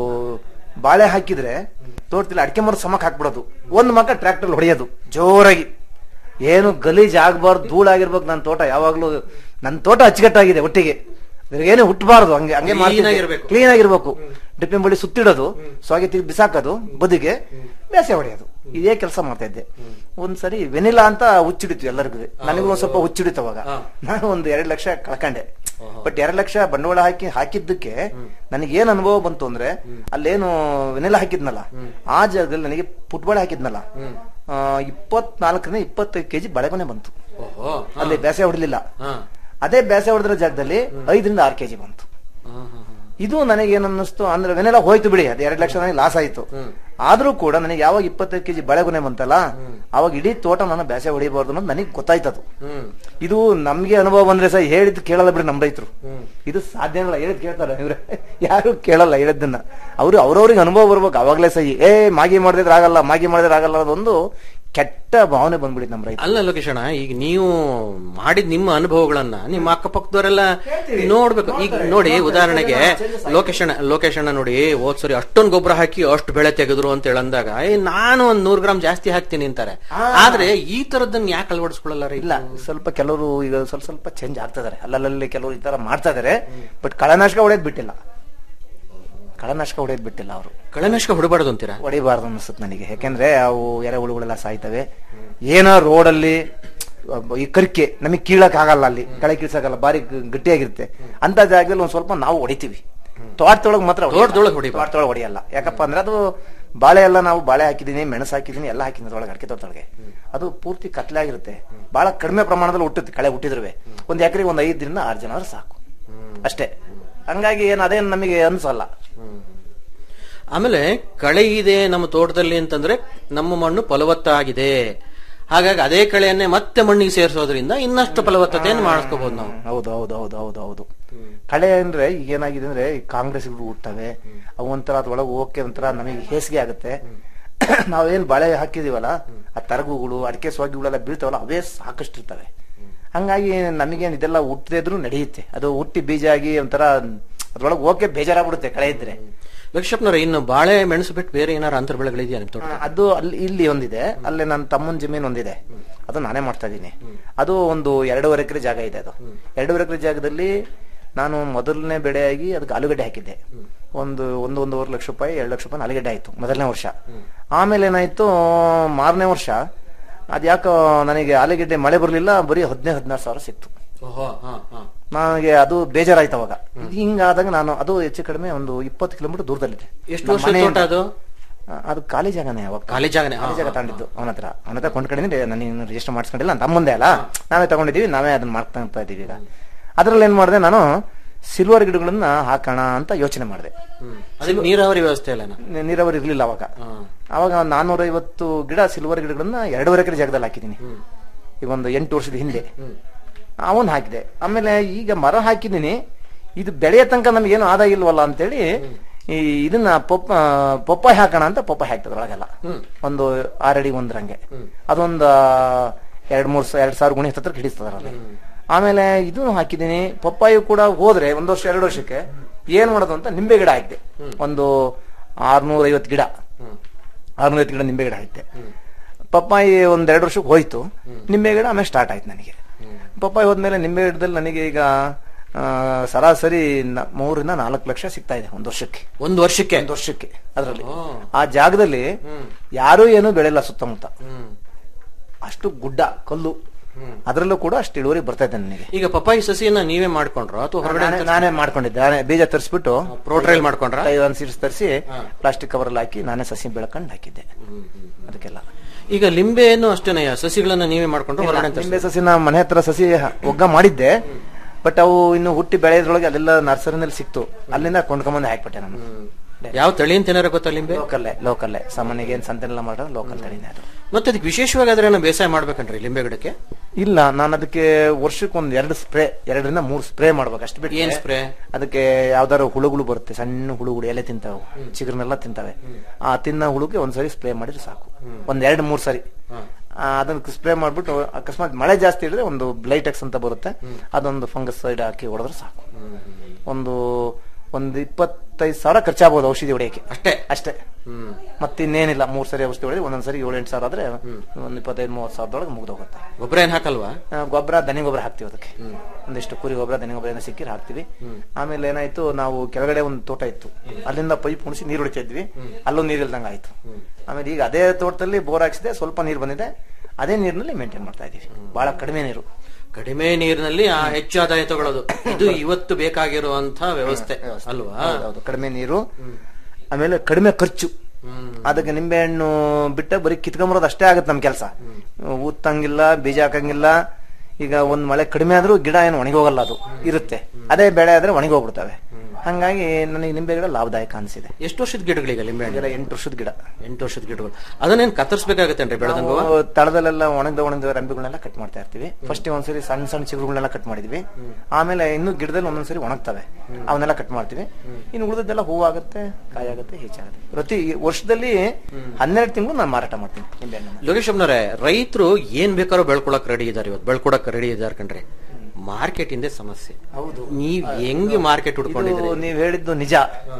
ಬಾಳೆ ಹಾಕಿದ್ರೆ ತೋಟದಲ್ಲಿ ಅಡಿಕೆ ಮರದ ಸಮಕ್ಕೆ ಹಾಕ್ಬಿಡೋದು ಒಂದ್ ಮಕ್ಕ ಟ್ರ್ಯಾಕ್ಟರ್ ಹೊಡೆಯೋದು ಜೋರಾಗಿ ಏನು ಗಲೀಜ್ ಆಗ್ಬಾರ್ದು ಧೂಳಾಗಿರ್ಬೇಕು ನನ್ನ ತೋಟ ಯಾವಾಗ್ಲೂ ನನ್ನ ತೋಟ ಅಚ್ಚುಕಟ್ಟಾಗಿದೆ ಒಟ್ಟಿಗೆ ಏನು ಹುಟ್ಟಬಾರ್ದು ಹಂಗೆ ಹಂಗೆ Clean ಆಗಿರ್ಬೇಕು. ಕ್ಲೀನ್ ಆಗಿರ್ಬೇಕು ಡಿಪ್ಪಿನ ಬಳಿ ಸುತ್ತಿಡೋದು ಸೊಗೆ ತಿರುಗಿ ಬಿಸಾಕೋದು ಬದಿಗೆ ಬೇಸೆ ಹೊಡೆಯೋದು ಇದೇ ಕೆಲಸ ಮಾಡ್ತಾ ಇದ್ದೆ ಒಂದ್ಸರಿ ವೆನಿಲಾ ಅಂತ ಹುಚ್ಚಿಡಿತು ಎಲ್ಲರಿಗೂ ನನಗೂ ಒಂದ್ ಸ್ವಲ್ಪ ಹುಚ್ಚಿಡಿತು ಅವಾಗ ನಾನು ಒಂದು ಎರಡು ಲಕ್ಷ ಕಳ್ಕೊಂಡೆ ಬಟ್ ಎರಡು ಲಕ್ಷ ಬಂಡವಾಳ ಹಾಕಿ ಹಾಕಿದ್ದಕ್ಕೆ ನನಗೆ ಏನ್ ಅನುಭವ ಬಂತು ಅಂದ್ರೆ ಅಲ್ಲೇನು ವೆನಿಲಾ ಹಾಕಿದ್ನಲ್ಲ ಆ ಜಾಗದಲ್ಲಿ ನನಗೆ ಪುಟ್ಬಾಳೆ ಹಾಕಿದ್ನಲ್ಲ ಆ, ಇಪ್ಪತ್ನಾಲ್ಕರಿಂದ ಇಪ್ಪತ್ತೈದು ಕೆಜಿ ಬಳೆಗೊನೆ ಬಂತು ಓಹೋ ಅಲ್ಲಿ ಬೇಸೆ ಹೊಡಲಿಲ್ಲ ಹಾ ಅದೇ ಬೇಸೆ ಹೊಡೆದಿರೋ ಜಾಗದಲ್ಲಿ ಐದರಿಂದ ಆರು ಕೆಜಿ ಬಂತು ಇದು ನನಗೆ ಏನ್ ಅನ್ನಿಸ್ತು ಅಂದ್ರೆ ವೆನೆಲ್ಲ ಹೋಯ್ತು ಬಿಡಿ ಅದು ಎರಡು ಲಕ್ಷ ನನಗೆ ಲಾಸ್ ಆಯ್ತು ಆದ್ರೂ ಕೂಡ ನನಗೆ ಯಾವಾಗ ಇಪ್ಪತ್ತೈದು ಕೆಜಿ ಬಳೆಗೊನೆ ಬಂತಲ್ಲ ಅವಾಗ ಇಡೀ ತೋಟ ನಾನು ಬೇಸೆ ಹೊಡಿಬಾರ್ದು ಅನ್ನೋದು ನನಗೆ ಗೊತ್ತಾಯ್ತದು ಇದು ನಮ್ಗೆ ಅನುಭವ ಬಂದ್ರೆ ಸಹ ಹೇಳಿದ್ ಕೇಳಲ್ಲ ಬಿಡಿ ನಮ್ ರೈತರು ಇದು ಸಾಧ್ಯ ಇಲ್ಲ ಹೇಳಿದ್ ಕೇಳ್ತಾರೆ ಇವ್ರೆ ಯಾರು ಕೇಳಲ್ಲ ಹೇಳಿದ್ದನ್ನ ಅವ್ರು ಅವ್ರವ್ರಿಗೆ ಅನುಭವ ಬರ್ಬೇಕು ಅವಾಗ್ಲೇ ಸಹಿ ಏ ಮಾಗಿ ಮಾಡಿದ್ರೆ ಆಗಲ್ಲ ಮಾಗಿ ಮಾಡಿದ್ರೆ ಆಗಲ್ಲ ಅದೊಂದು ಕೆಟ್ಟ ಭಾವನೆ ಬಂದ್ಬಿಡಿ ನಮ್ ರೈತ ಅಲ್ಲ ಲೋಕೇಶಣ್ಣ ಈಗ ನೀವು ಮಾಡಿದ ನಿಮ್ಮ ಅನುಭವಗಳನ್ನ ನಿಮ್ಮ ಅಕ್ಕಪಕ್ಕದವರೆಲ್ಲ ನೋಡ್ಬೇಕು ಈಗ ನೋಡಿ ಉದಾಹರಣೆಗೆ ಲೋಕೇಶಣ್ಣ ಲೋಕೇಶಣ್ಣ ನೋಡಿ ಹೋದ್ ಸರಿ ಅಷ್ಟೊಂದು ಗೊಬ್ಬರ ಹಾಕಿ ಅಷ್ಟು ಬೆಳೆ ತೆಗೆದ್ರು ಅಂತ ಹೇಳಂದಾಗ ಏ ನಾನು ಒಂದ್ ನೂರ್ ಗ್ರಾಮ್ ಜಾಸ್ತಿ ಹಾಕ್ತೀನಿ ಅಂತಾರೆ ಆದ್ರೆ ಈ ತರದನ್ನ ಯಾಕೆ ಅಳವಡಿಸ್ಕೊಳ್ಳಲ್ಲ ರೀ ಇಲ್ಲ ಸ್ವಲ್ಪ ಕೆಲವರು ಈಗ ಸ್ವಲ್ಪ ಸ್ವಲ್ಪ ಚೇಂಜ್ ಆಗ್ತಾ ಇದಾರೆ ಅಲ್ಲಲ್ಲಿ ಕೆಲವರು ಈ ತರ ಮಾಡ್ತಾ ಇದಾರೆ ಬಟ್ ಕಳೆನಾಶಕ ಹೊಡೆಯೋದ್ ಬಿಟ್ಟಿಲ್ಲ ಕಳೆನಾಶಕ ಹೊಡೆಯೋದ್ ಬಿಟ್ಟಿಲ್ಲ ಅವರು ಕಳೆನಾಶಕ ಹೊಡಬಾರ್ದು ಅಂತೀರಾ ಹೊಡಿಬಾರ್ದು ಅನ್ಸುತ್ತೆ ನನಗೆ ಯಾಕೆಂದ್ರೆ ಅವು ಎರೆಹುಳುಗಳೆಲ್ಲ ಸಾಯ್ತವೆ ಏನೋ ರೋಡಲ್ಲಿ ಈ ಕರ್ಕೆ ನಮಗೆ ಕೀಳಕ್ ಆಗಲ್ಲ ಅಲ್ಲಿ ಕಳೆ ಕೀಳ್ಸಕ್ಕಾಗಲ್ಲ ಬಾರಿ ಗ- ಗಟ್ಟಿಯಾಗಿರುತ್ತೆ ಅಂತ ಜಾಗದಲ್ಲಿ ಒಂದ್ ಸ್ವಲ್ಪ ನಾವು ಹೊಡಿತೀವಿ ತೋಟದೊಳಗೆ ಮಾತ್ರ ಹೊಡಿಯಲ್ಲ. ತೋಟದೊಳಗೆ ಹೊಡಿಬಾರ್ದು. ತೋಟದೊಳಗೆ ಹೊಡಿಯಲ್ಲ ಯಾಕಪ್ಪ ಅಂದ್ರೆ ಅದು ಬಾಳೆ ಎಲ್ಲ ನಾವು ಬಾಳೆ ಹಾಕಿದೀನಿ ಮೆಣಸು ಹಾಕಿದೀನಿ ಎಲ್ಲ ಹಾಕಿದ್ದೀನಿ ಅದ್ರೊಳಗೆ ಅಡಿಕೆ ತೋಟದೊಳಗೆ ಅದು ಪೂರ್ತಿ ಕತ್ಲೆ ಆಗಿರುತ್ತೆ ಬಹಳ ಕಡಿಮೆ ಪ್ರಮಾಣದಲ್ಲಿ ಹುಟ್ಟುತ್ತೆ ಕಳೆ ಹುಟ್ಟಿದ್ರುವೆ ಒಂದ್ ಎಕರೆಗೆ ಒಂದ್ ಐದರಿಂದ ಆರು ಜನ ಆದ್ರೆ ಸಾಕು ಅಷ್ಟೇ ಹಂಗಾಗಿ ಏನ್ ಅದೇನ್ ನಮಗೆ ಅನ್ಸಲ್ಲ ಆಮೇಲೆ ಕಳೆ ಇದೆ ನಮ್ಮ ತೋಟದಲ್ಲಿ ಅಂತಂದ್ರೆ ನಮ್ಮ ಮಣ್ಣು ಫಲವತ್ತಾಗಿದೆ ಹಾಗಾಗಿ ಅದೇ ಕಳೆಯನ್ನೇ ಮತ್ತೆ ಮಣ್ಣಿಗೆ ಸೇರಿಸೋದ್ರಿಂದ ಇನ್ನಷ್ಟು ಫಲವತ್ತತೆಯನ್ನು ಮಾಡಿಸ್ಕೋಬಹುದು ನಾವು ಹೌದು ಹೌದು ಹೌದು ಹೌದು ಹೌದು ಕಳೆ ಅಂದ್ರೆ ಈಗ ಏನಾಗಿದೆ ಅಂದ್ರೆ ಈ ಕಾಂಗ್ರೆಸ್ಗಳು ಹುಟ್ಟವೆ ಅವು ಒಂಥರ ಅದ್ರೊಳಗೆ ಹೋಗಕ್ಕೆ ಒಂಥರ ನಮಗೆ ಹೇಸಿಗೆ ಆಗುತ್ತೆ ನಾವೇನ್ ಬಾಳೆ ಹಾಕಿದೀವಲ್ಲ ಆ ತರಗುಗಳು ಅಡಿಕೆ ಸ್ವಾಗಿಗಳೆಲ್ಲ ಬೀಳ್ತಾವಲ್ಲ ಅವೇ ಸಾಕಷ್ಟು ಇರ್ತವೆ ಹಂಗಾಗಿ ನಮಗೇನ್ ಇದೆಲ್ಲ ಹುಟ್ಟದೇ ಇದ್ರೂ ನಡೆಯುತ್ತೆ ಅದು ಹುಟ್ಟಿ ಬೀಜ ಆಗಿ ಒಂಥರ ಅದ್ರೊಳಗೆ ಹೋಗಕ್ಕೆ ಬೇಜಾರಾಗ್ಬಿಡುತ್ತೆ ಕಳೆ ಇದ್ರೆ ಲಕ್ಷ್ಮಪ್ನವ್ರೆ ಇನ್ನು ಬಾಳೆ ಮೆಣಸು ಬಿಟ್ಟು ಬೇರೆ ಏನಾರು ಅಂತರ ಬೆಳೆಗಳಿದೆಯಾ ನಿಮ್ ತೋಟ ಅದು ಅಲ್ಲಿ ಇಲ್ಲಿ ಒಂದಿದೆ ಅಲ್ಲಿ ನನ್ನ ತಮ್ಮನ ಜಮೀನು ಒಂದಿದೆ ಅದು ನಾನೇ ಮಾಡ್ತಾ ಇದ್ದೀನಿ ಅದು ಒಂದು ಎರಡೂವರೆ ಎಕರೆ ಜಾಗ ಇದೆ ಅದು ಎರಡೂವರೆ ಎಕರೆ ಜಾಗದಲ್ಲಿ ನಾನು ಮೊದಲನೇ ಬೆಳೆಯಾಗಿ ಅದಕ್ಕೆ ಆಲೂಗಡ್ಡೆ ಹಾಕಿದ್ದೆ ಒಂದು ಒಂದು ಒಂದೂವರೆ ಲಕ್ಷ ರೂಪಾಯಿ ಎರಡು ಲಕ್ಷ ರೂಪಾಯಿ ಆಲೂಗಡ್ಡೆ ಆಯ್ತು ಮೊದಲನೇ ವರ್ಷ ಆಮೇಲೆ ಏನಾಯ್ತು ಮಾರನೇ ವರ್ಷ ಅದ್ಯಾಕೋ ನನಗೆ ಆಲೂಗಡ್ಡೆ ಮಳೆ ಬರಲಿಲ್ಲ ಬರೀ ಹದಿನೈದು ಹದಿನಾರು ಸಾವಿರ ಸಿಕ್ತು ಓಹೋ ಹಾ ಹಾ ನನಗೆ ಅದು ಬೇಜಾರಾಯ್ತು ಅವಾಗ ಹಿಂಗಾದಾಗ ನಾನು ಅದು ಹೆಚ್ಚು ಕಡಿಮೆ ಒಂದು ಇಪ್ಪತ್ತು ಕಿಲೋಮೀಟರ್ ದೂರದಲ್ಲಿದೆ ಎಷ್ಟು ನಮ್ಮ ವರ್ಷದ ಮನೆಯಿಂದ- ತೋಟ ಅದು ಆ, ಅದು ಖಾಲಿ ಜಾಗನೇ ಅವಾಗ ಖಾಲಿ ಜಾಗನೇ, ಖಾಲಿ ಹಾ, ಜಾಗ ಹಾ, ತಗೊಂಡಿದ್ದು ಅವನ ಹತ್ರ ಅವನ ಹತ್ರ ಕೊಂಡ್ಕೊಂಡಿದ್ದೀನಿ ನಾನು ರಿಜಿಸ್ಟರ್ ಮಾಡಿಸ್ಕೊಂಡಿಲ್ಲ ನನ್ನ ತಮ್ಮಂದೆ ಅಲ್ಲ ನಾವೇ ತಗೊಂಡಿದೀವಿ ನಾವೇ ಅದನ್ನ ಮಾಡ್ತಾ ಇದೀವಿ ಈಗ ಅದ್ರಲ್ಲಿ ಏನ್ ಮಾಡಿದೆ ನಾನು ಸಿಲ್ವರ್ ಗಿಡಗಳನ್ನ ಹಾಕೋಣ ಅಂತ ಯೋಚನೆ ಮಾಡಿದೆ ಅದಕ್ಕೆ ನೀರಾವರಿ ವ್ಯವಸ್ಥೆ ಇಲ್ಲ ನಿ- ನೀರಾವರಿ ಇರ್ಲಿಲ್ಲ ಅವಾಗ ಅವಾಗ ನಾನ್ನೂರ ಐವತ್ತು ಗಿಡ ಸಿಲ್ವರ್ ಗಿಡಗಳನ್ನ ಎರಡೂವರೆ ಎಕರೆ ಜಾಗದಲ್ಲಿ ಹಾಕಿದ್ದೀನಿ ಈಗ ಒಂದು ಎಂಟು ವರ್ಷದ ಹಿಂದೆ ಅವನ್ ಹಾಕಿದೆ ಆಮೇಲೆ ಈಗ ಮರ ಹಾಕಿದ್ದೀನಿ ಇದು ಬೆಳೆಯ ತನಕ ನಮಗೇನು ಆದಾಯ ಇಲ್ವಲ್ಲ ಅಂತೇಳಿ ಈ ಇದನ್ನ ಪೊಪ್ಪ ಪಪ್ಪಾಯಿ ಹಾಕೋಣ ಅಂತ ಪಪ್ಪಾಯಿ ಹಾಕ್ತದೆ ಒಳಗೆಲ್ಲ ಒಂದು ಆರಡಿ ಒಂದ್ರಂಗೆ ಅದೊಂದು ಎರಡ್ ಮೂರ್ ಸ- ಎರಡ್ ಸಾವಿರ ಗುಣಿ ಹತ್ರ ಹಿಡಿಸ್ತದ ಅಲ್ಲಿ ಆಮೇಲೆ ಇದು ಹಾಕಿದ್ದೀನಿ ಪಪ್ಪಾಯಿ ಕೂಡ ಹೋದ್ರೆ ಒಂದ್ ವರ್ಷ ಎರಡು ವರ್ಷಕ್ಕೆ ಏನ್ ಮಾಡೋದು ಅಂತ ನಿಂಬೆ ಗಿಡ ಹಾಕಿದೆ ಒಂದು ಆರ್ನೂರ ಐವತ್ತು ಗಿಡ ಆರ್ನೂರ ಐವತ್ತು ಗಿಡ ನಿಂಬೆ ಗಿಡ ಹಾಕಿದೆ ಪಪ್ಪಾಯಿ ಒಂದ್ ಎರಡು ವರ್ಷಕ್ಕೆ ಹೋಯ್ತು ನಿಂಬೆ ಗಿಡ ಆಮೇಲೆ ಸ್ಟಾರ್ಟ್ ಆಯ್ತು ನನಗೆ ಪಪ್ಪಾಯಿ ಹೋದ್ಮೇಲೆ ನಿಂಬೆ ಗಿಡದಲ್ಲಿ ನನಗೆ ಈಗ ಆ, ಸರಾಸರಿ ನ- ಮೂರರಿಂದ ನಾಲ್ಕು ಲಕ್ಷ ಸಿಗ್ತಾ ಇದೆ ಒಂದು ವರ್ಷಕ್ಕೆ ಒಂದು ವರ್ಷಕ್ಕೆ ಒಂದು ವರ್ಷಕ್ಕೆ ಅದರಲ್ಲಿ ಆ ಜಾಗದಲ್ಲಿ ಯಾರೂ ಏನು ಬೆಳೆಯಲ್ಲ ಸುತ್ತಮುತ್ತ ಅಷ್ಟು ಗುಡ್ಡ ಕಲ್ಲು ಅದರಲ್ಲೂ ಕೂಡ ಅಷ್ಟು ಇಳುವರಿ ಬರ್ತಾ ಇದೆ ನನಗೆ ಈಗ ಪಪ್ಪಾಯಿ ಸಸಿಯನ್ನ ನೀವೇ ಮಾಡ್ಕೊಂಡ್ರೋ ಅಥವಾ ಹೊರಗಡೆ ನಾನೇ- ನಾನೇ ಮಾಡ್ಕೊಂಡಿದ್ದೆ ನಾನೇ ಬೀಜ ತರಿಸ್ಬಿಟ್ಟು ಪ್ರೋಟ್ರೈಲ್ ಮಾಡ್ಕೊಂಡ್ರ ಒಂದು ಸೀಡ್ಸ್ ತರಿಸಿ ಪ್ಲಾಸ್ಟಿಕ್ ಕವರ್ ಅಲ್ಲಿ ಹಾಕಿ ನಾನೇ ಸಸಿ ಬೆಳ್ಕೊಂಡು ಹಾಕಿದ್ದೆ ಅದಕ್ಕೆಲ್ಲ ಈಗ ಲಿಂಬೆಯನ್ನು ಅಷ್ಟೇನೆ ಸಸಿಗಳನ್ನ ನೀವೇ ಮಾಡ್ಕೊಂಡ್ರೆ ಹೊರಗಡೆ ತರ್ಸಿ- ನಿಂಬೆ ಸಸಿ ನಾ ಮನೆ ಹತ್ರ ಸಸಿ ಒಗ್ಗ ಮಾಡಿದ್ದೆ ಬಟ್ ಅವು ಇನ್ನು ಹುಟ್ಟಿ ಬೆಳೆಯೋದ್ರೊಳಗೆ ಅಲ್ಲೆಲ್ಲ ನರ್ಸರಿನಲ್ಲಿ ಸಿಕ್ತು ಅಲ್ಲಿಂದ ಕೊಂಡ್ಕೊಂಬಂದು ಹಾಕ್ಬಿಟ್ಟೆ ನಾನು ಯಾವ ತಳಿ ಅಂತ ಏನಾರ ಗೊತ್ತಾ ಲಿಂಬೆ ಲೋಕಲ್ಲೇ ಲೋಕಲ್ಲೇ ಸಾಮಾನ್ಯಗೆ ಏನ್ ಸಂತೆನೆಲ್ಲ ಮಾಡೋ ಲೋಕಲ್ ತಳಿನೇ ಅದು ಮತ್ತೆ ಅದಕ್ಕೆ ವಿಶೇಷವಾಗಿ ಆದ್ರೆ ಏನೋ ಬೇಸಾಯ ಮಾಡ್ಬೇಕನ್ರಿ ಲಿಂಬೆ ಗಿಡಕ್ಕೆ ಇಲ್ಲ ನಾನು ಅದಕ್ಕೆ ವರ್ಷಕ್ಕೆ ಒಂದ್ ಎರಡು ಸ್ಪ್ರೇ ಎರಡರಿಂದ ಮೂರು ಸ್ಪ್ರೇ ಮಾಡ್ಬೇಕು ಅಷ್ಟು ಬಿಟ್ಟು ಏನ್ spray? ಅದಕ್ಕೆ ಯಾವ್ದಾದ್ರು ಹುಳುಗಳು ಬರುತ್ತೆ ಸಣ್ಣ ಹುಳುಗಳು ಎಲೆ ತಿಂತಾವೆ ಚಿಗುರನ್ನೆಲ್ಲ ತಿಂತಾವೆ ಆ ತಿನ್ನ ಹುಳುಗೆ ಒಂದ್ಸರಿ ಸ್ಪ್ರೇ ಮಾಡಿದ್ರೆ ಸಾಕು ಒಂದ್ ಎರಡ್ ಮೂರ್ ಸರಿ ಆ, ಅದನ್ನ ಸ್ಪ್ರೇ ಮಾಡ್ಬಿಟ್ಟು ಅಕಸ್ಮಾತ್ ಮಳೆ ಜಾಸ್ತಿ ಇದ್ರೆ ಒಂದು ಬ್ಲೈಟೆಕ್ಸ್ ಅಂತ ಬರುತ್ತೆ ಅದೊಂದು ಫಂಗಸ್ ಸೈಡ್ ಹಾಕಿ ಹೊಡೆದ್ರೆ ಸಾಕು ಒಂದು ಒಂದು ಇಪ್ಪತ್ತೈದು ಸಾವಿರ ಖರ್ಚಾಗಬಹುದು ಔಷಧಿ ಹೊಡೆಯಕ್ಕೆ ಅಷ್ಟೇ ಅಷ್ಟೇ ಮತ್ತಿನ್ನೇನಿಲ್ಲ ಮೂರ್ ಸರಿ ಔಷಧಿ ಹೊಡೆದ್ರೆ ಒಂದೊಂದ್ ಸರಿ ಏಳು ಎಂಟು ಸಾವಿರ ಆದ್ರೆ ಒಂದ್ ಇಪ್ಪತ್ತೈದು ಮೂವತ್ತು ಸಾವಿರದೊಳಗೆ ಮುಗ್ದೋಗುತ್ತೆ ಗೊಬ್ಬರ ಏನ್ ಹಾಕಲ್ವಾ ಆ, ಗೊಬ್ಬರ ದನಿ ಗೊಬ್ಬರ ಹಾಕ್ತಿವಿ ಅದಕ್ಕೆ ಒಂದಿಷ್ಟು ಕುರಿ ಗೊಬ್ಬರ ದನಿ ಗೊಬ್ಬರ ಏನೋ ಸಿಕ್ಕಿರ ಹಾಕ್ತಿವಿ ಆಮೇಲೆ ಏನಾಯ್ತು ನಾವು ಕೆಳಗಡೆ ಒಂದು ತೋಟ ಇತ್ತು ಅಲ್ಲಿಂದ ಪೈಪ್ ಮುಣಿಸಿ ನೀರು ಹೊಡಿತಾ ಇದ್ವಿ ಅಲ್ಲೂ ನೀರು ಇಲ್ದಂಗ ಆಯ್ತು ಆಮೇಲೆ ಈಗ ಅದೇ ತೋಟದಲ್ಲಿ ಬೋರ್ ಹಾಕ್ಸಿದೆ ಸ್ವಲ್ಪ ನೀರು ಬಂದಿದೆ ಅದೇ ನೀರಿನಲ್ಲಿ ಮೇಂಟೈನ್ ಮಾಡ್ತಾ ಇದೀವಿ ಬಹಳ ಕಡಿಮೆ ನೀರು ಕಡಿಮೆ ನೀರಿನಲ್ಲಿ ಆ ಹೆಚ್ಚು ಆದಾಯ ತಗೊಳ್ಳೋದು ಇದು ಇವತ್ತು ಬೇಕಾಗಿರುವಂತಹ ವ್ಯವಸ್ಥೆ ಅಲ್ವಾ ಹೌದು ಕಡಿಮೆ ನೀರು ಆಮೇಲೆ ಕಡಿಮೆ ಖರ್ಚು ಅದಕ್ಕೆ ನಿಂಬೆ ಹಣ್ಣು ಬಿಟ್ಟ ಬರೀ ಕಿತ್ಕೊಂಬರೋದು ಅಷ್ಟೇ ಆಗುತ್ತೆ ನಮ್ ಕೆಲಸ ಊತ್ತಂಗಿಲ್ಲ ಬೀಜ ಹಾಕಂಗಿಲ್ಲ ಈಗ ಒಂದ್ ಮಳೆ ಕಡಿಮೆ ಆದ್ರೂ ಗಿಡ ಏನು ಒಣಗಿ ಹೋಗಲ್ಲ ಅದು ಇರುತ್ತೆ ಅದೇ ಬೆಳೆ ಆದ್ರೆ ಒಣಗಿ ಹೋಗ್ಬಿಡ್ತವೆ ಹಂಗಾಗಿ ನನಗೆ ನಿಂಬೆ ಗಿಡ ಲಾಭದಾಯಕ ಅನ್ಸಿದೆ ಎಷ್ಟು ವರ್ಷದ ಗಿಡಗಳಿಗೆ ಲಿಂಬೆ ಹಣ್ಣು ಗಿಡ ಎಂಟು ವರ್ಷದ ಗಿಡ ಎಂಟು ವರ್ಷದ ಗಿಡಗಳು ಅದನ್ನೇನ್ ಕತ್ತರಿಸಬೇಕಾಗತ್ತೇನ್ರಿ ಬೆಳೆದಂಗ ನಾವು ತಳದಲ್ಲೆಲ್ಲ ಒಣಗ್ದ ಒಣಗ್ದ ರೆಂಬೆಗಳನ್ನೆಲ್ಲ ಕಟ್ ಮಾಡ್ತಾ ಇರ್ತೀವಿ ಫಸ್ಟ್ ಒಂದ್ಸರಿ ಸಣ್ಣ ಸಣ್ಣ ಚಿಗುರುಗಳನ್ನೆಲ್ಲ ಕಟ್ ಮಾಡಿದ್ವಿ ಆಮೇಲೆ ಇನ್ನು ಗಿಡದಲ್ಲಿ ಒಂದೊಂದ್ಸರಿ ಒಣಗ್ತವೆ ಅವನ್ನೆಲ್ಲ ಕಟ್ ಮಾಡ್ತೀವಿ ಇನ್ನು ಉಳಿದದ್ದೆಲ್ಲ ಹೂವಾಗುತ್ತೆ ಕಾಯಾಗುತ್ತೆ ಹೆಚ್ಚಾಗುತ್ತೆ ಪ್ರತಿ ವರ್ಷದಲ್ಲಿ ಹನ್ನೆರಡು ತಿಂಗಳು ನಾನು ಮಾರಾಟ ಮಾಡ್ತೀನಿ ನಿಂಬೆ ಹಣ್ಣನ್ನ ಲೋಕೇಶ್ ಅಮ್ಮನವ್ರೆ ರೈತರು ಏನ್ ಬೇಕಾದ್ರೂ ಬೆಳ್ಕೊಳಕ್ ರೆಡಿ ಇದಾರೆ ಇವತ್ತು ಬೆಳ್ಕೊಡಕ್ ರೆಡಿ ಇದಾರೆ ಕಣ್ರಿ ಮಾರ್ಕೆಟ್ ಇಂದೇ ಸಮಸ್ಯೆ ಹೌದು. ನೀವ್ ಹೆಂಗ್ ಮಾರ್ಕೆಟ್ ಹುಡ್ಕೊಂಡಿದ್ರಿ ಇದು ನೀವ್ ಹೇಳಿದ್ದು ನಿಜ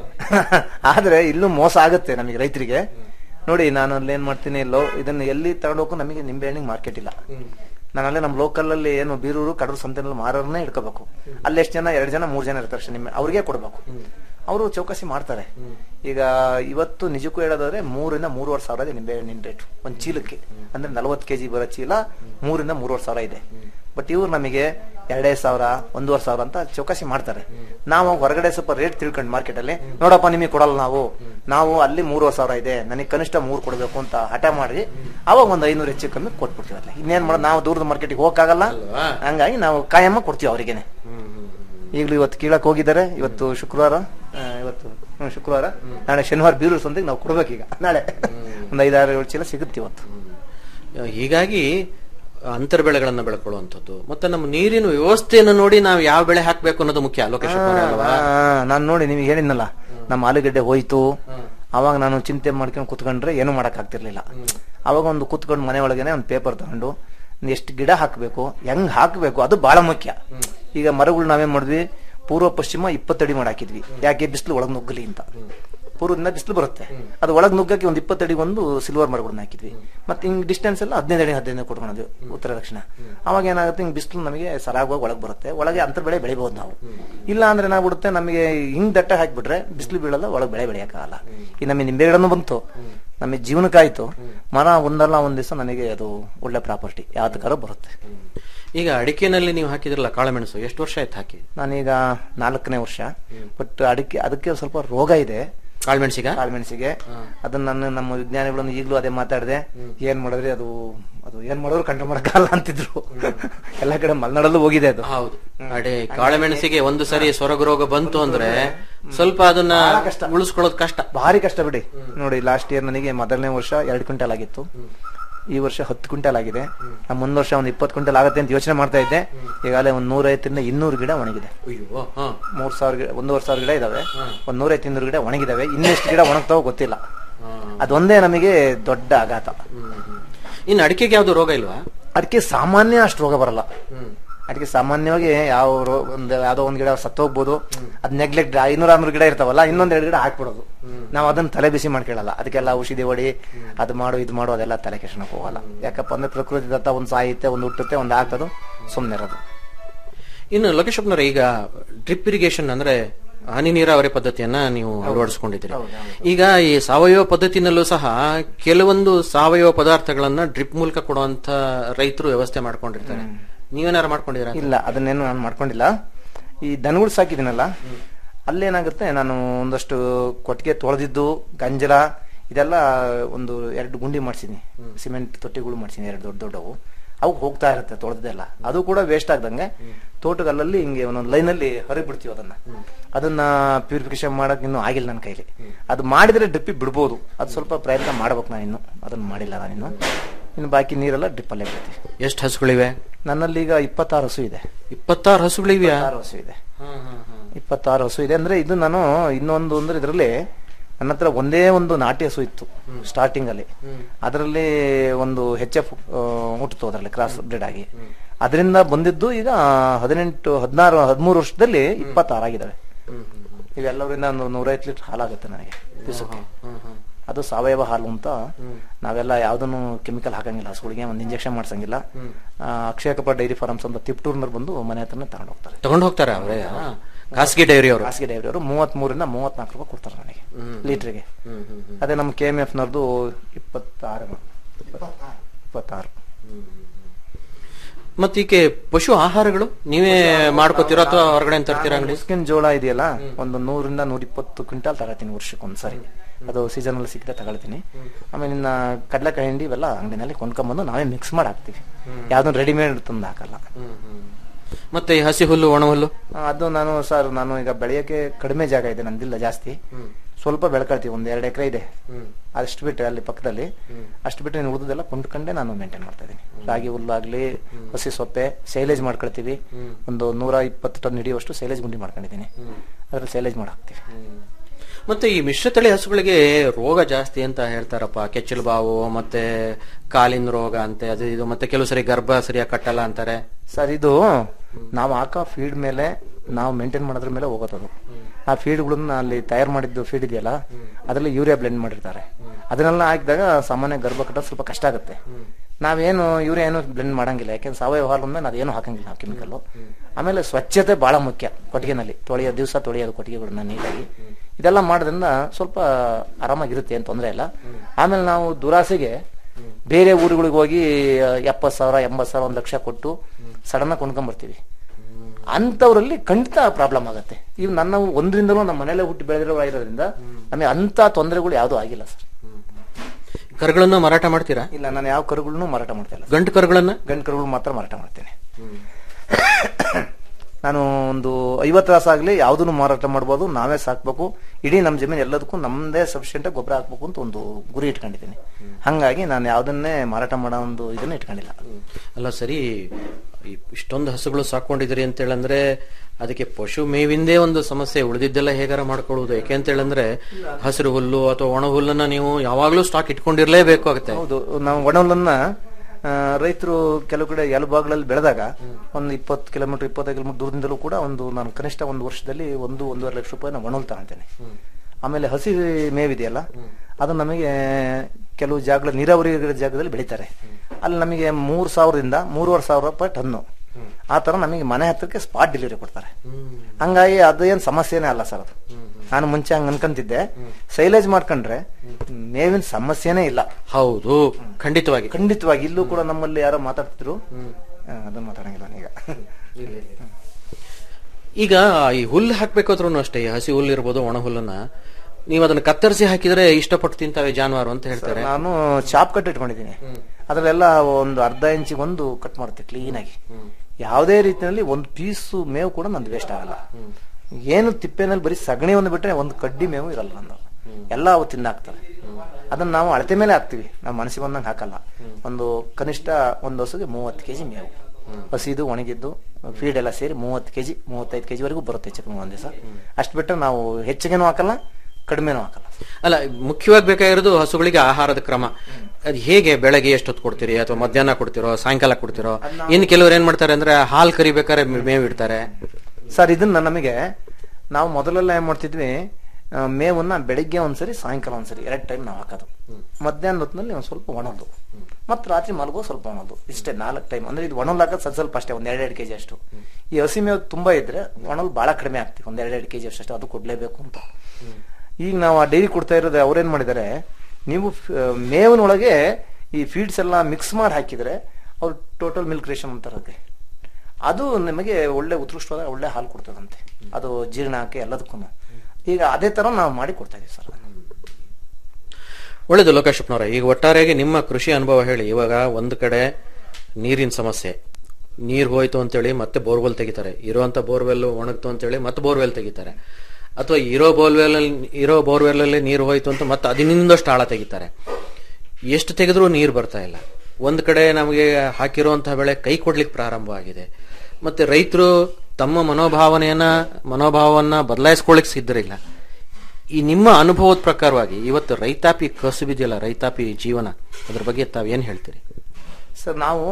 ಆದ್ರೆ ಇಲ್ಲೂ ಮೋಸ ಆಗುತ್ತೆ ನಮಗೆ ರೈತರಿಗೆ ನೋಡಿ ನಾನು ಅಲ್ಲಿ ಏನ್ ಮಾಡ್ತೀನಿ ಲೋ ಇದನ್ನ ಎಲ್ಲಿ ತಗೊಂಡೋಗು ನಮಗೆ ನಿಂಬೆ ಹಣ್ಣಿಗೆ ಮಾರ್ಕೆಟ್ ಇಲ್ಲ ನಾನು ಅಲ್ಲೇ ನಮ್ಮ ಲೋಕಲ್ ಅಲ್ಲಿ ಏನು ಬೀರೂರು ಕಡೂರು ಸಂತೆನಲ್ಲಿ ಮಾರೋರ್ನೇ ಇಟ್ಕೋಬೇಕು ಅಲ್ಲಿ ಎಷ್ಟು ಜನ ಎರಡು ಜನ ಮೂರ್ ಜನ ಇರ್ತಾರೆ ಅಷ್ಟೇ ನಿಂಬೆ ಅವ್ರಿಗೆ ಕೊಡ್ಬೇಕು ಅವರು ಚೌಕಸಿ ಮಾಡ್ತಾರೆ ಈಗ ಇವತ್ತು ನಿಜಕ್ಕೂ ಹೇಳೋದಾದ್ರೆ ಮೂರಿಂದ ಮೂರುವರೆ ಸಾವಿರ ಇದೆ ನಿಂಬೆ ಹಣ್ಣಿನ ರೇಟ್ ಒಂದ್ ಚೀಲಕ್ಕೆ ಅಂದ್ರೆ ನಲವತ್ತು ಕೆಜಿ ಬರೋ ಚೀಲ ಮೂರಿಂದ ಮೂರುವರೆ ಸಾವಿರ ಇದೆ ಬಟ್ ಇವ್ರು ನಮಗೆ ಎರಡೇ ಸಾವಿರ ಒಂದೂವರೆ ಸಾವಿರ ಅಂತ ಚೌಕಾಸಿ ಮಾಡ್ತಾರೆ ನಾವು ಹೊರಗಡೆ ಸ್ವಲ್ಪ ರೇಟ್ ತಿಳ್ಕೊಂಡು ಮಾರ್ಕೆಟ್ ಅಲ್ಲಿ ನೋಡಪ್ಪ ನಿಮಗೆ ಕೊಡಲ್ಲ ನಾವು ನಾವು ಅಲ್ಲಿ ಮೂರುವರೆ ಸಾವಿರ ಇದೆ ನನಗೆ ಕನಿಷ್ಠ ಮೂರು ಕೊಡಬೇಕು ಅಂತ ಹಠ ಮಾಡಿ ಅವಾಗ ಒಂದು ಐನೂರು ಹೆಚ್ಚು ಕಮ್ಮಿ ಕೊಟ್ಬಿಡ್ತೀವಿ ಅಲ್ಲಿ ಇನ್ನೇನ್ ಮಾಡೋದು ನಾವು ದೂರದ ಮಾರ್ಕೆಟ್ಗೆ ಹೋಗಕ್ಕಾಗಲ್ಲ ಹಂಗಾಗಿ ನಾವು ಕಾಯಮ್ಮ ಕೊಡ್ತೀವಿ ಅವರಿಗೇನೆ ಈಗಲೂ ಇವತ್ತು ಕೀಳಕ್ ಹೋಗಿದ್ದಾರೆ ಇವತ್ತು ಶುಕ್ರವಾರ ಆ, ಇವತ್ತು ಹ್ಮ್, ಶುಕ್ರವಾರ ನಾಳೆ ಶನಿವಾರ ಬೀರು ಸಂತೆಗೆ ನಾವು ಕೊಡ್ಬೇಕೀಗ ನಾಳೆ ಒಂದು ಐದಾರು ಏಳು ಚೀಲ ಸಿಗುತ್ತೆ ಇವತ್ತು ಹೀಗಾಗಿ ಅಂತರ್ ಬೆಳೆಗಳನ್ನ ಬೆಳ್ಕೊಳ್ಳುವಂಥದ್ದು ಮತ್ತೆ ನಮ್ಮ ನೀರಿನ ವ್ಯವಸ್ಥೆಯನ್ನು ನೋಡಿ ನಾವು ಯಾವ ಬೆಳೆ ಹಾಕ್ಬೇಕು ಅನ್ನೋದು ಮುಖ್ಯ ಲೋಕೇಶ್ ಅಪ್ಪನವ್ರೆ ಅಲ್ವಾ ನಾನು ನೋಡಿ ನಿಮ್ಗೆ ಹೇಳಿದ್ನಲ್ಲ ನಮ್ಮ ಆಲೂಗಡ್ಡೆ ಹೋಯ್ತು ಅವಾಗ ನಾನು ಚಿಂತೆ ಮಾಡ್ಕೊಂಡು ಕುತ್ಕೊಂಡ್ರೆ ಏನು ಮಾಡಕ್ ಆಗ್ತಿರ್ಲಿಲ್ಲ ಅವಾಗ ಒಂದು ಕುತ್ಕೊಂಡು ಮನೆ ಒಳಗೇನೆ ಒಂದು ಪೇಪರ್ ತಗೊಂಡು ಎಷ್ಟು ಗಿಡ ಹಾಕ್ಬೇಕು ಹೆಂಗ್ ಹಾಕ್ಬೇಕು ಅದು ಬಹಳ ಮುಖ್ಯ ಈಗ ಮರಗಳು ನಾವೇನ್ ಮಾಡಿದ್ವಿ ಪೂರ್ವ ಪಶ್ಚಿಮ ಇಪ್ಪತ್ತಡಿ ಮಾಡಿ ಹಾಕಿದ್ವಿ ಯಾಕೆ ಬಿಸಿಲು ಒಳಗ್ ನುಗ್ಗಲಿ ಅಂತ ಪೂರ್ವದಿಂದ ಬಿಸಿಲು ಬರುತ್ತೆ ಅದು ಒಳಗ್ ನುಗ್ಗಕ್ಕೆ ಒಂದು ಇಪ್ಪತ್ತಡಿ ಒಂದು ಸಿಲ್ವರ್ ಮರಗಳನ್ನ ಹಾಕಿದ್ವಿ ಮತ್ತೆ ಹಿಂಗ್ ಡಿಸ್ಟೆನ್ಸ್ ಎಲ್ಲ ಹದಿನೈದು ಅಡಿ ಹದಿನೈದು ಕೊಟ್ಕೊಂಡ್ವಿ ಉತ್ತರ ದಕ್ಷಿಣ ಅವಾಗ ಏನಾಗುತ್ತೆ ಹಿಂಗ್ ಬಿಸಿಲು ನಮಗೆ ಸರಾಗವಾಗಿ ಒಳಗ್ ಬರುತ್ತೆ ಒಳಗೆ ಅಂತರ್ ಬೆಳೆ ಬೆಳಿಬಹುದು ನಾವು ಇಲ್ಲ ಅಂದ್ರೆ ಏನಾಗ್ಬಿಡುತ್ತೆ ನಮಗೆ ಹಿಂಗ್ ದಟ್ಟ ಹಾಕ್ಬಿಟ್ರೆ ಬಿಸಿಲು ಬೀಳಲ್ಲ ಒಳಗ್ ಬೆಳೆ ಬೆಳೆಯಕ್ಕಾಗಲ್ಲ ಈ ನಮಗೆ ನಿಂಬೆ ಗಿಡನೂ ಬಂತು ನಮಗೆ ಜೀವನಕ್ಕಾಯ್ತು ಮರ ಒಂದಲ್ಲ ಒಂದ್ ದಿವಸ ನನಗೆ ಅದು ಒಳ್ಳೆ ಪ್ರಾಪರ್ಟಿ ಯಾವ್ದಕ್ಕಾರ ಬರುತ್ತೆ ಈಗ ಅಡಿಕೆನಲ್ಲಿ ನೀವು ಹಾಕಿದ್ರಲ್ಲ ಕಾಳುಮೆಣಸು ಎಷ್ಟು ವರ್ಷ ಆಯ್ತು ಹಾಕಿ ನಾನೀಗ ನಾಲ್ಕನೇ ವರ್ಷ ಬಟ್ ಅಡಿಕೆ ಅದಕ್ಕೆ ಸ್ವಲ್ಪ ರೋಗ ಇದೆ ಕಾಳುಮೆಣಸಿಗ ಕಾಳುಮೆಣಸಿಗೆ ಅದನ್ನ ನಾನು ನಮ್ಮ ವಿಜ್ಞಾನಿಗಳನ್ನು ಈಗಲೂ ಅದೇ ಮಾತಾಡಿದೆ ಏನ್ ಮಾಡಿದ್ರೆ ಅದು ಅದು ಏನ್ ಮಾಡೋರು ಕಂಟ್ರೋಲ್ ಮಾಡಕ್ಕಾಗಲ್ಲ ಅಂತಿದ್ರು ಎಲ್ಲಾ ಕಡೆ ಮಲೆನಾಡಲ್ಲೂ ಹೋಗಿದೆ ಅದು ಹೌದು ಅಡೆ ಕಾಳುಮೆಣಸಿಗೆ ಒಂದು ಸರಿ ಸೊರಗು ರೋಗ ಬಂತು ಅಂದ್ರೆ ಸ್ವಲ್ಪ ಅದನ್ನ ಬಹಳ ಕಷ್ಟ. ಉಳಿಸ್ಕೊಳ್ಳೋದು ಕಷ್ಟ ಭಾರಿ ಕಷ್ಟ ಬಿಡಿ ನೋಡಿ ಲಾಸ್ಟ್ ಇಯರ್ ನನಗೆ ಮೊದಲನೇ ವರ್ಷ ಎರಡು ಕ್ವಿಂಟಲ್ ಆಗಿತ್ತು ಈ ವರ್ಷ ಹತ್ತು ಕ್ವಿಂಟಲ್ ಆಗಿದೆ ನಾನು ಮುಂದ್ ವರ್ಷ ಒಂದು ಇಪ್ಪತ್ತು ಕ್ವಿಂಟಲ್ ಆಗುತ್ತೆ ಅಂತ ಯೋಚನೆ ಮಾಡ್ತಾ ಇದ್ದೆ ಈಗಾಗಲೇ ಒಂದ್ ನೂರೈವತ್ತರಿಂದ ಇನ್ನೂರು ಗಿಡ ಒಣಗಿದೆ ಅಯ್ಯೋ ಹಾ ಮೂರ್ ಸಾವಿರ ಗಿಡ ಒಂದೂವರೆ ಸಾವಿರ ಗಿಡ ಇದಾವೆ ಒಂದ್ ನೂರೈವತ್ತು ಇನ್ನೂರು ಗಿಡ ಒಣಗಿದಾವೆ ಇನ್ನೆಷ್ಟು ಗಿಡ ಒಣಗ್ತಾವೋ ಗೊತ್ತಿಲ್ಲ ಅದೊಂದೇ ನಮಗೆ ದೊಡ್ಡ ಆಘಾತ ಇನ್ನು ಅಡಿಕೆಗೆ ಯಾವ್ದು ರೋಗ ಇಲ್ವಾ ಅದಕ್ಕೆ ಸಾಮಾನ್ಯ ಅಷ್ಟು ರೋಗ ಬರಲ್ಲ ಅದಕ್ಕೆ ಸಾಮಾನ್ಯವಾಗಿ ಯಾವ ರೋ ಒಂದು ಯಾವ್ದೋ ಒಂದ್ ಗಿಡ ಸತ್ತೋಗ್ಬೋದು ಅದ್ ನೆಗ್ಲೆಕ್ಟ್ ಐನೂರ ಆರ್ನೂರು ಗಿಡ ಇರ್ತಾವಲ್ಲ ಇನ್ನೊಂದ್ ಎರಡು ಗಿಡ ಹಾಕ್ಬಿಡೋದು ನಾವು ಅದನ್ನ ತಲೆ ಬಿಸಿ ಮಾಡ್ಕೊಳ್ಳಲ್ಲ ಅದಕ್ಕೆಲ್ಲ ಔಷಧಿ ಹೊಡಿ ಅದು ಮಾಡು ಇದು ಮಾಡು ಅದೆಲ್ಲ ತಲೆ ಕೆಡ್ಸ್ಕೊಳಕ್ ಹೋಗಲ್ಲ ಯಾಕಪ್ಪ ಅಂದ್ರೆ ಪ್ರಕೃತಿ ದತ್ತ ಒಂದ್ ಸಾಯುತ್ತೆ ಒಂದ್ ಹುಟ್ಟುತ್ತೆ ಒಂದ್ ಆಗ್ತದು ಸುಮ್ನೆ ಇರೋದು ಇನ್ನು ಲೋಕೇಶಪ್ಪನವ್ರೆ ಈಗ ಡ್ರಿಪ್ ಇರಿಗೇಷನ್ ಅಂದ್ರೆ ಹನಿ ನೀರಾವರಿ ಪದ್ಧತಿಯನ್ನ ನೀವು ಅಳವಡಿಸ್ಕೊಂಡಿದ್ದೀರಿ ಈಗ ಈ ಸಾವಯವ ಪದ್ಧತಿನಲ್ಲೂ ಸಹ ಕೆಲವೊಂದು ಸಾವಯವ ಪದಾರ್ಥಗಳನ್ನ ಡ್ರಿಪ್ ಮೂಲಕ ಕೊಡುವಂತ ರೈತರು ವ್ಯವಸ್ಥೆ ಮಾಡ್ಕೊಂಡಿರ್ತಾರೆ ನೀವೇನಾರು ಮಾಡ್ಕೊಂಡಿದ್ದೀರಾ ಇಲ್ಲ ಅದನ್ನೇನು ನಾನು ಮಾಡ್ಕೊಂಡಿಲ್ಲ ಈ ದನಗಳು ಸಾಕಿದ್ದೀನಲ್ಲ ಅಲ್ಲೇನಾಗುತ್ತೆ ನಾನು ಒಂದಷ್ಟು ಕೊಟ್ಟಿಗೆ ತೊಳೆದಿದ್ದು ಗಂಜಲ ಇದೆಲ್ಲ ಒಂದು ಎರಡು ಗುಂಡಿ ಮಾಡ್ಸಿದ್ದೀನಿ ಸಿಮೆಂಟ್ ತೊಟ್ಟಿಗಳು ಮಾಡ್ಸಿದ್ದೀನಿ ಎರಡು ದೊಡ್ಡ ದೊಡ್ಡವು ಅವು ಹೋಗ್ತಾ ಇರುತ್ತೆ ತೊಳೆದೆಲ್ಲ ಅದು ಕೂಡ ವೇಸ್ಟ್ ಆಗ್ದಂಗೆ ತೋಟಗಲ್ಲಲ್ಲಿ ಹಿಂಗೆ ಒಂದೊಂದು ಲೈನಲ್ಲಿ ಹರಿಬಿಡ್ತೀವಿ ಅದನ್ನ ಅದನ್ನ ಪ್ಯೂರಿಫಿಕೇಶನ್ ಮಾಡಕ್ ಇನ್ನೂ ಆಗಿಲ್ಲ ನನ್ನ ಕೈಲಿ ಅದು ಮಾಡಿದ್ರೆ ಡ್ರಿಪ್ಪಿಗೆ ಬಿಡ್ಬೋದು ಅದು ಸ್ವಲ್ಪ ಪ್ರಯತ್ನ ಮಾಡ್ಬೇಕು ನಾನು ಇನ್ನು ಅದನ್ನ ಮಾಡಿಲ್ಲ ನಾನಿನ್ನು ಇನ್ನು ಬಾಕಿ ನೀರೆಲ್ಲ ಡ್ರಿಪ್ಪಲ್ಲೇ ಬಿಡ್ತೀವಿ ಎಷ್ಟು ಹಸುಗಳಿವೆ ನನ್ನಲ್ಲಿ ಈಗ ಇಪ್ಪತ್ತಾರು ಹಸು ಇದೆ ಇಪ್ಪತ್ತಾರು ಹಸುಗಳಿವೆಯಾ ಇಪ್ಪತ್ತಾರು ಹಸು ಇದೆ ಇಪ್ಪತ್ತಾರು ಹಸು ಇದೆ ಅಂದ್ರೆ ಇದು ನಾನು ಇನ್ನೊಂದು ಅಂದ್ರೆ ಇದರಲ್ಲಿ ನನ್ನ ಹತ್ರ ಒಂದೇ ಒಂದು ನಾಟಿ ಹಸು ಇತ್ತು ಸ್ಟಾರ್ಟಿಂಗ್ ಅಲ್ಲಿ ಅದರಲ್ಲಿ ಒಂದು ಹೆಚ್ ಎಫ್ ಹುಟ್ಟಿತು ಅದರಲ್ಲಿ ಕ್ರಾಸ್ ಬ್ರೀಡ್ ಆಗಿ ಅದರಿಂದ ಬಂದಿದ್ದು ಈಗ ಹದಿನೆಂಟು ಹದಿನಾರು ಹದಿಮೂರು ವರ್ಷದಲ್ಲಿ ಇಪ್ಪತ್ತಾರು ಆಗಿದ್ದಾವೆ ಇವೆಲ್ಲವರಿಂದ ಒಂದು ನೂರೈವತ್ತು ಲೀಟರ್ ಹಾಲಾಗುತ್ತೆ ನನಗೆ ದಿವಸಕ್ಕೆ ಅದು ಸಾವಯವ ಹಾಲು ಅಂತ ನಾವೆಲ್ಲ ಯಾವ್ದನ್ನು ಕೆಮಿಕಲ್ ಹಾಕಂಗಿಲ್ಲ ಹಸುಗಳಿಗೆ ಒಂದು ಇಂಜೆಕ್ಷನ್ ಮಾಡ್ಸಂಗಿಲ್ಲ ಆ, ಅಕ್ಷಯ ಕಪೂರ್ ಡೈರಿ ಫಾರ್ಮ್ಸ್ ಅಂತ ತಿಪ್ಟೂರ್ನವ್ರು ಬಂದು ಮನೆ ಹತ್ರನೇ ತಗೊಂಡು ಹೋಗ್ತಾರೆ ತಗೊಂಡು ಹೋಗ್ತಾರೆ ಅವರೇ ಖಾಸಗಿ ಡೈರಿ ಅವರು ಖಾಸಗಿ ಡೈರಿ ಅವರು ಮೂವತ್ತ್ ಮೂರಿಂದ ಮೂವತ್ನಾಲ್ಕು ರೂಪಾಯಿ ಕೊಡ್ತಾರೆ ನನಗೆ ಲೀಟ್ರಿಗೆ ಅದೇ ನಮ್ಮ ಕೆ ಎಂ ಎಫ್ ನವ್ರದ್ದು ಇಪ್ಪತ್ತಾರು ಇಪ್ಪತ್ತಾರು ಮತ್ತೀಕೆ ಪಶು ಆಹಾರಗಳು ನೀವೇ ಮಾಡ್ಕೋತೀರೋ ಅಥವಾ ಹೊರಗಡೆ ತರ್ತೀರಾ ಅಂಗಡಿ ಮುಸ್ಕಿನ ಜೋಳ ಇದೆಯಲ್ಲ ಒಂದು ನೂರಿಂದ ನೂರ ಇಪ್ಪತ್ತು ಕ್ವಿಂಟಾಲ್ ತಗೊಳ್ತೀನಿ ವರ್ಷಕ್ಕೆ ಒಂದ್ಸರಿ ಅದು ಸೀಸನ್ ಅಲ್ಲಿ ಸಿಕ್ಕದೆ ತಗೊಳ್ತೀನಿ ಆಮೇಲೆ ಇನ್ನ ಕಡಲೆಕಾಯಿ ಹಿಂಡಿ ಇವೆಲ್ಲ ಅಂಗಡಿನಲ್ಲಿ ಕೊಂಡ್ಕೊಂಡ್ಬಂದು ನಾವೇ ಮಿಕ್ಸ್ ಮಾಡಿ ಹಾಕ್ತಿವಿ ಯಾವ್ದೊಂದು ರೆಡಿಮೇಡ್ ತಂದು ಹಾಕಲ್ಲ ಮತ್ತೆ ಈ ಹಸಿ ಹುಲ್ಲು ಒಣ ಹುಲ್ಲು ಆ, ಅದು ನಾನು ಸರ್ ನಾನು ಈಗ ಬೆಳೆಯಕ್ಕೆ ಕಡಿಮೆ ಜಾಗ ಇದೆ ನಂದಿಲ್ಲ ಜಾಸ್ತಿ ಸ್ವಲ್ಪ ಬೆಳ್ಕೊಳ್ತೀವಿ ಒಂದ್ ಎರಡು ಎಕರೆ ಇದೆ ಅಷ್ಟು ಬಿಟ್ಟರೆ ಅಲ್ಲಿ ಪಕ್ಕದಲ್ಲಿ ಅಷ್ಟು ಬಿಟ್ಟರೆ ಇನ್ನು ಉಳಿದೆಲ್ಲ ಕೊಂಡ್ಕೊಂಡೆ ನಾನು ಮೇಂಟೈನ್ ಮಾಡ್ತಾ ಇದ್ದೀನಿ ರಾಗಿ ಹುಲ್ಲಾಗ್ಲಿ ಹಸಿ ಸೊಪ್ಪೆ ಸೈಲೇಜ್ ಮಾಡ್ಕೊಳ್ತೀವಿ ಒಂದು ನೂರ ಇಪ್ಪತ್ತು ಟನ್ ಹಿಡಿಯುವಷ್ಟು ಸೈಲೇಜ್ ಗುಂಡಿ ಮಾಡ್ಕೊಂಡಿದ್ದೀನಿ ಅದ್ರಲ್ಲಿ ಸೈಲೇಜ್ ಮಾಡಿ ಹಾಕ್ತೀವಿ ಮತ್ತೆ ಈ ಮಿಶ್ರತಳಿ ಹಸುಗಳಿಗೆ ರೋಗ ಜಾಸ್ತಿ ಅಂತ ಹೇಳ್ತಾರಪ್ಪ ಕೆಚ್ಚಲು ಬಾವು ಮತ್ತೆ ಕಾಲಿನ ರೋಗ ಅಂತೆ ಅದು ಇದು ಮತ್ತೆ ಕೆಲವು ಸರಿ ಗರ್ಭ ಸರಿಯಾಗಿ ಕಟ್ಟಲ್ಲ ಅಂತಾರೆ ಸರ್ ಇದು ನಾವು ಹಾಕೋ ಫೀಡ್ ಮೇಲೆ ನಾವು ಮೇಂಟೈನ್ ಮಾಡೋದ್ರ ಮೇಲೆ ಹೋಗೋದು ಆ ಫೀಡ್ಗಳನ್ನ ಅಲ್ಲಿ ತಯಾರು ಮಾಡಿದ್ದು ಫೀಡ್ ಇದೆಯಲ್ಲ ಅದರಲ್ಲಿ ಯೂರಿಯಾ ಬ್ಲೆಂಡ್ ಮಾಡಿರ್ತಾರೆ ಅದನ್ನೆಲ್ಲ ಹಾಕಿದಾಗ ಸಾಮಾನ್ಯ ಗರ್ಭ ಕಟ್ಟೋದು ಸ್ವಲ್ಪ ಕಷ್ಟ ಆಗುತ್ತೆ ನಾವೇನು ಯೂರಿಯಾ ಏನು ಬ್ಲೆಂಡ್ ಮಾಡಂಗಿಲ್ಲ ಯಾಕೆಂದ್ರೆ ಸಾವಯವ ಹಾಲು ಮೇಲೆ ಅದೇನು ಹಾಕಂಗಿಲ್ಲ ನಾವು ಕೆಮಿಕಲ್ ಆಮೇಲೆ ಸ್ವಚ್ಛತೆ ಬಹಳ ಮುಖ್ಯ ಕೊಟ್ಟಿಗೆನಲ್ಲಿ ತೊಳೆಯೋ ದಿವಸ ತೊಳೆಯೋದು ಕೊಟ್ಟಿಗೆಗಳನ್ನ ನೀಟಾಗಿ ಇದೆಲ್ಲ ಮಾಡೋದ್ರಿಂದ ಸ್ವಲ್ಪ ಆರಾಮಾಗಿರುತ್ತೆ ಏನು ತೊಂದರೆ ಇಲ್ಲ ಆಮೇಲೆ ನಾವು ದುರಾಸೆಗೆ ಬೇರೆ ಊರುಗಳಿಗೆ ಹೋಗಿ ಎಪ್ಪತ್ತು ಸಾವಿರ ಎಂಬತ್ತು ಸಾವಿರ ಒಂದು ಲಕ್ಷ ಕೊಟ್ಟು ಸಡನ್ ಆಗಿ ಕೊಂಡ್ಕೊಂಡ್ಬರ್ತೀವಿ ಅಂತವ್ರಲ್ಲಿ ಖಂಡಿತ ಪ್ರಾಬ್ಲಮ್ ಆಗುತ್ತೆ ಇವ್ ನನ್ನ ಒಂದರಿಂದಲೂ ನಮ್ಮ ಮನೇಲೆ ಹುಟ್ಟಿ ಬೆಳೆದಿರೋ ಇರೋದ್ರಿಂದ ನಮಗೆ ಅಂತ ತೊಂದರೆಗಳು ಯಾವ್ದು ಆಗಿಲ್ಲ ಸರ್ ಕರುಗಳನ್ನ ಮಾರಾಟ ಮಾಡ್ತೀರಾ ಇಲ್ಲ ನಾನು ಯಾವ ಕರುಗಳನ್ನು ಮಾರಾಟ ಮಾಡ್ತಾ ಇಲ್ಲ ಗಂಟು ಕರುಗಳನ್ನ ಗಂಡು ಕರುಗಳು ಮಾತ್ರ ಮಾರಾಟ ಮಾಡ್ತೇನೆ ನಾನು ಒಂದು ಐವತ್ತು ರಾಸ ಆಗ್ಲಿ ಯಾವ್ದನ್ನು ಮಾರಾಟ ಮಾಡ್ಬೋದು ನಾವೇ ಸಾಕ್ಬೇಕು ಇಡೀ ನಮ್ಮ ಜಮೀನು ಎಲ್ಲದಕ್ಕೂ ನಮ್ದೇ ಸಫಿಶಿಯಂಟ್ ಗೊಬ್ಬರ ಹಾಕ್ಬೇಕು ಅಂತ ಒಂದು ಗುರಿ ಇಟ್ಕೊಂಡಿದ್ದೀನಿ ಹಂಗಾಗಿ ನಾನು ಯಾವ್ದನ್ನೇ ಮಾರಾಟ ಮಾಡೋ ಒಂದು ಇದನ್ನ ಇಟ್ಕೊಂಡಿಲ್ಲ ಅಲ್ಲ ಸರಿ ಈ ಇಷ್ಟೊಂದು ಹಸುಗಳು ಸಾಕೊಂಡಿದ್ರಿ ಅಂತ ಹೇಳಂದ್ರೆ ಅದಕ್ಕೆ ಪಶು ಮೇವಿಂದೇ ಒಂದು ಸಮಸ್ಯೆ ಉಳಿದಿದ್ದೆಲ್ಲ ಹೇಗಾರ ಮಾಡ್ಕೊಳ್ಳುವುದು ಯಾಕೆ ಅಂತ ಹೇಳಂದ್ರೆ ಹಸಿರು ಹುಲ್ಲು ಅಥವಾ ಒಣ ಹುಲ್ಲನ್ನ ನೀವು ಯಾವಾಗ್ಲೂ ಸ್ಟಾಕ್ ಇಟ್ಕೊಂಡಿರ್ಲೇಬೇಕು ಆಗುತ್ತೆ ಹೌದು ನಾವು ಒಣಹುಲ್ಲನ್ನ ರೈತರು ಕೆಲವು ಕಡೆ ಎಲ್ಲ ಭಾಗಗಳಲ್ಲಿ ಬೆಳೆದಾಗ ಒಂದು ಇಪ್ಪತ್ತು ಕಿಲೋಮೀಟರ್ ಇಪ್ಪತ್ತೈದು ಕಿಲೋಮೀಟರ್ ದೂರದಿಂದಲೂ ಕೂಡ ಒಂದು ನಾನು ಕನಿಷ್ಠ ಒಂದು ವರ್ಷದಲ್ಲಿ ಒಂದು ಒಂದೂವರೆ ಲಕ್ಷ ರೂಪಾಯಿ ನಾನು ಒಣಹುಲ್ ತಗೊಂತೇನೆ ಆಮೇಲೆ ಹಸಿ ಮೇವಿದೆಯಲ್ಲ ಅದು ನಮಗೆ ಕೆಲವು ಜಾಗಗಳ ನೀರಾವರಿ ಜಾಗದಲ್ಲಿ ಬೆಳೀತಾರೆ ಅಲ್ಲಿ ನಮಗೆ ಮೂರ್ ಸಾವಿರದಿಂದ ಮೂರುವರೆ ಸಾವಿರ ರೂಪಾಯಿ ಟನ್ನು ಆ ತರ ನಮಗೆ ಮನೆ ಹತ್ರಕ್ಕೆ ಸ್ಪಾಟ್ ಡೆಲಿವರಿ ಕೊಡ್ತಾರೆ ಹಂಗಾಗಿ ಅದೇನ್ ಸಮಸ್ಯೆನೇ ಅಲ್ಲ ಸರ್ ಅದು ನಾನು ಮುಂಚೆ ಹಂಗ ಅನ್ಕೊಂತಿದ್ದೆ ಸೈಲೇಜ್ ಮಾಡ್ಕೊಂಡ್ರೆ ಮೇವಿನ ಸಮಸ್ಯೆನೇ ಇಲ್ಲ ಹೌದು ಖಂಡಿತವಾಗಿ ಖಂಡಿತವಾಗಿ ಇಲ್ಲೂ ಕೂಡ ನಮ್ಮಲ್ಲಿ ಯಾರೋ ಮಾತಾಡ್ತಿದ್ರು ಆ, ಅದನ್ನ ಮಾತಾಡಂಗಿಲ್ಲ ನಾನೀಗ ಈಗ ಈ ಹುಲ್ಲು ಹಾಕ್ಬೇಕಾದ್ರೂ ಅಷ್ಟೇ ಈ ಹಸಿ ಹುಲ್ಲು ಇರ್ಬೋದು ಒಣ ಹುಲ್ಲನ್ನ ನೀವು ಅದನ್ನ ಕತ್ತರಿಸಿ ಹಾಕಿದ್ರೆ ಇಷ್ಟಪಟ್ಟು ತಿಂತಾವೆ ಜಾನುವಾರು ಅಂತ ಹೇಳ್ತಾರೆ ನಾನು ಚಾಪ್ ಕಟ್ ಇಟ್ಕೊಂಡಿದ್ದೀನಿ ಅದ್ರಲ್ಲೆಲ್ಲ ಒಂದು ಅರ್ಧ ಇಂಚಿಗೆ ಒಂದು ಕಟ್ ಮಾಡುತ್ತೆ ಕ್ಲೀನ್ ಆಗಿ ಯಾವುದೇ ರೀತಿಯಲ್ಲಿ ಒಂದು ಪೀಸು ಮೇವು ಕೂಡ ನಂದು ವೇಸ್ಟ್ ಆಗಲ್ಲ ಏನು ತಿಪ್ಪೆನಲ್ಲಿ ಬರೀ ಸಗಣಿ ಒಂದು ಬಿಟ್ರೆ ಒಂದು ಕಡ್ಡಿ ಮೇವು ಇರಲ್ಲ ನಂದು ಎಲ್ಲ ಅವು ತಿನ್ನಾಕ್ತವೆ ಅದನ್ನ ನಾವು ಅಳತೆ ಮೇಲೆ ಹಾಕ್ತಿವಿ ನಾವು ಮನಸ್ಸಿಗೆ ಬಂದಂಗೆ ಹಾಕಲ್ಲ ಒಂದು ಕನಿಷ್ಠ ಒಂದು ಹಸುಗೆ ಮೂವತ್ತು ಕೆಜಿ ಮೇವು ಹಸಿದು ಒಣಗಿದ್ದು ಫೀಡ್ ಎಲ್ಲ ಸೇರಿ ಮೂವತ್ತು ಕೆಜಿ ಮೂವತ್ತೈದು ಕೆಜಿ ವರೆಗೂ ಬರುತ್ತೆ ಹೆಚ್ಚು ಕಮ್ಮಿ ಒಂದ್ ದಿವಸ ಅಷ್ಟು ಬಿಟ್ಟರೆ ನಾವು ಹೆಚ್ಚಿಗೆನೂ ಹಾಕಲ್ಲ ಕಡಿಮೆನೂ ಹಾಕಲ್ಲ ಅಲ್ಲ ಮುಖ್ಯವಾಗಿ ಬೇಕಾಗಿರೋದು ಹಸುಗಳಿಗೆ ಆಹಾರದ ಕ್ರಮ ಅದು ಹೇಗೆ ಬೆಳಗ್ಗೆ ಎಷ್ಟೊತ್ತು ಕೊಡ್ತೀರಿ ಅಥವಾ ಮಧ್ಯಾಹ್ನ ಕೊಡ್ತಿರೋ ಸಾಯಂಕಾಲ ಕೊಡ್ತಿರೋ ಇನ್ನು ಕೆಲವರು ಏನ್ ಮಾಡ್ತಾರೆ ಅಂದ್ರೆ ಹಾಲು ಕರಿಬೇಕಾದ್ರೆ ಮೇವ್ ಇಡ್ತಾರೆ ಸರ್ ಇದನ್ನ ನಮಗೆ ನಾವು ಮೊದಲೆಲ್ಲ ಏನ್ ಮಾಡ್ತಿದ್ವಿ ಆ, ಮೇವನ್ನ ಬೆಳಿಗ್ಗೆ ಒಂದ್ಸರಿ ಸಾಯಂಕಾಲ ಒಂದ್ಸರಿ ಎರಡ್ ಟೈಮ್ ನಾವು ಹಾಕೋದು ಮಧ್ಯಾಹ್ನ ಹೊತ್ತಿನಲ್ಲಿ ಒಂದ್ ಸ್ವಲ್ಪ ಒಣದು ಮತ್ತೆ ರಾತ್ರಿ ಮಲಗೋ ಸ್ವಲ್ಪ ಒಣದು ಇಷ್ಟೇ ನಾಲ್ಕು ಟೈಮ್ ಅಂದ್ರೆ ಇದು ಒಣಲ್ ಹಾಕೋದು ಸ್ವಲ್ಪ ಸ್ವಲ್ಪ ಅಷ್ಟೇ ಒಂದ್ ಎರಡೆರಡು ಕೆಜಿ ಅಷ್ಟು ಈ ಹಸಿ ಮೇವು ತುಂಬಾ ಇದ್ರೆ ಒಣಲ್ ಬಹಳ ಕಡಿಮೆ ಆಗ್ತದೆ ಒಂದ್ ಎರಡೆರಡು ಕೆಜಿ ಅಷ್ಟು ಅದು ಕೊಡ್ಲೇಬೇಕು ಅಂತ ಈಗ ನಾವು ಆ ಡೈರಿ ಕೊಡ್ತಾ ಇರೋದು ಅವ್ರೇನ್ ಮಾಡಿದ್ದಾರೆ ನೀವು ಫ- ಮೇವಿನೊಳಗೆ ಈ ಫೀಡ್ಸ್ ಎಲ್ಲ ಮಿಕ್ಸ್ ಮಾಡಿ ಹಾಕಿದ್ರೆ ಅವ್ರು ಟೋಟಲ್ ಮಿಲ್ಕ್ ರೇಷನ್ ಅಂತಾರೆ ಅದಕ್ಕೆ ಅದು ನಿಮಗೆ ಒಳ್ಳೆ ಉತ್ಕೃಷ್ಟವಾದ ಒಳ್ಳೆ ಹಾಲು ಕೊಡ್ತದಂತೆ ಅದು ಜೀರ್ಣಕ್ಕೆ ಎಲ್ಲದಕ್ಕೂ ಈಗ ಅದೇ ತರ ನಾವು ಮಾಡಿ ಕೊಡ್ತಾ ಇದೀವಿ ಸರ್ ಒಳ್ಳೇದು ಲೋಕೇಶಪ್ಪನವರ ಈಗ ಒಟ್ಟಾರೆಯಾಗಿ ನಿಮ್ಮ ಕೃಷಿ ಅನುಭವ ಹೇಳಿ ಇವಾಗ ಒಂದು ಕಡೆ ನೀರಿನ ಸಮಸ್ಯೆ ನೀರು ಹೋಯ್ತು ಅಂತೇಳಿ ಮತ್ತೆ ಬೋರ್ವೆಲ್ ತೆಗಿತಾರೆ ಇರುವಂತ ಬೋರ್ವೆಲ್ ಒಣಗ್ತು ಅಂತೇಳಿ ಮತ್ತೆ ಬೋರ್ವೆಲ್ ತೆಗಿತಾರೆ ಅಥವಾ ಇರೋ ಬೋರ್ವೆಲ್ ಇರೋ ಬೋರ್ವೆಲ್ ಅಲ್ಲಿ ನೀರು ಹೋಯ್ತು ಅಂತ ಮತ್ತೆ ಅದನ್ನಿಂದಷ್ಟು ಆಳ ತೆಗಿತಾರೆ ಎಷ್ಟು ತೆಗೆದ್ರೂ ನೀರು ಬರ್ತಾ ಇಲ್ಲ ಒಂದ್ ಕಡೆ ನಮಗೆ ಹಾಕಿರುವಂತಹ ಬೆಳೆ ಕೈ ಕೊಡ್ಲಿಕ್ಕೆ ಪ್ರಾರಂಭ ಆಗಿದೆ ಮತ್ತೆ ರೈತರು ತಮ್ಮ ಮನೋಭಾವನೆಯನ್ನ ಮನೋಭಾವವನ್ನ ಬದಲಾಯಿಸ್ಕೊಳ್ಳಿಕ್ ಸಿದ್ಧರಿಲ್ಲ ಈ ನಿಮ್ಮ ಅನುಭವದ ಪ್ರಕಾರವಾಗಿ ಇವತ್ತು ರೈತಾಪಿ ಕಸುಬಿದೆಯಲ್ಲ ರೈತಾಪಿ ಜೀವನ ಅದ್ರ ಬಗ್ಗೆ ತಾವೇನ್ ಹೇಳ್ತೀರಿ ಸರ್ ನಾವು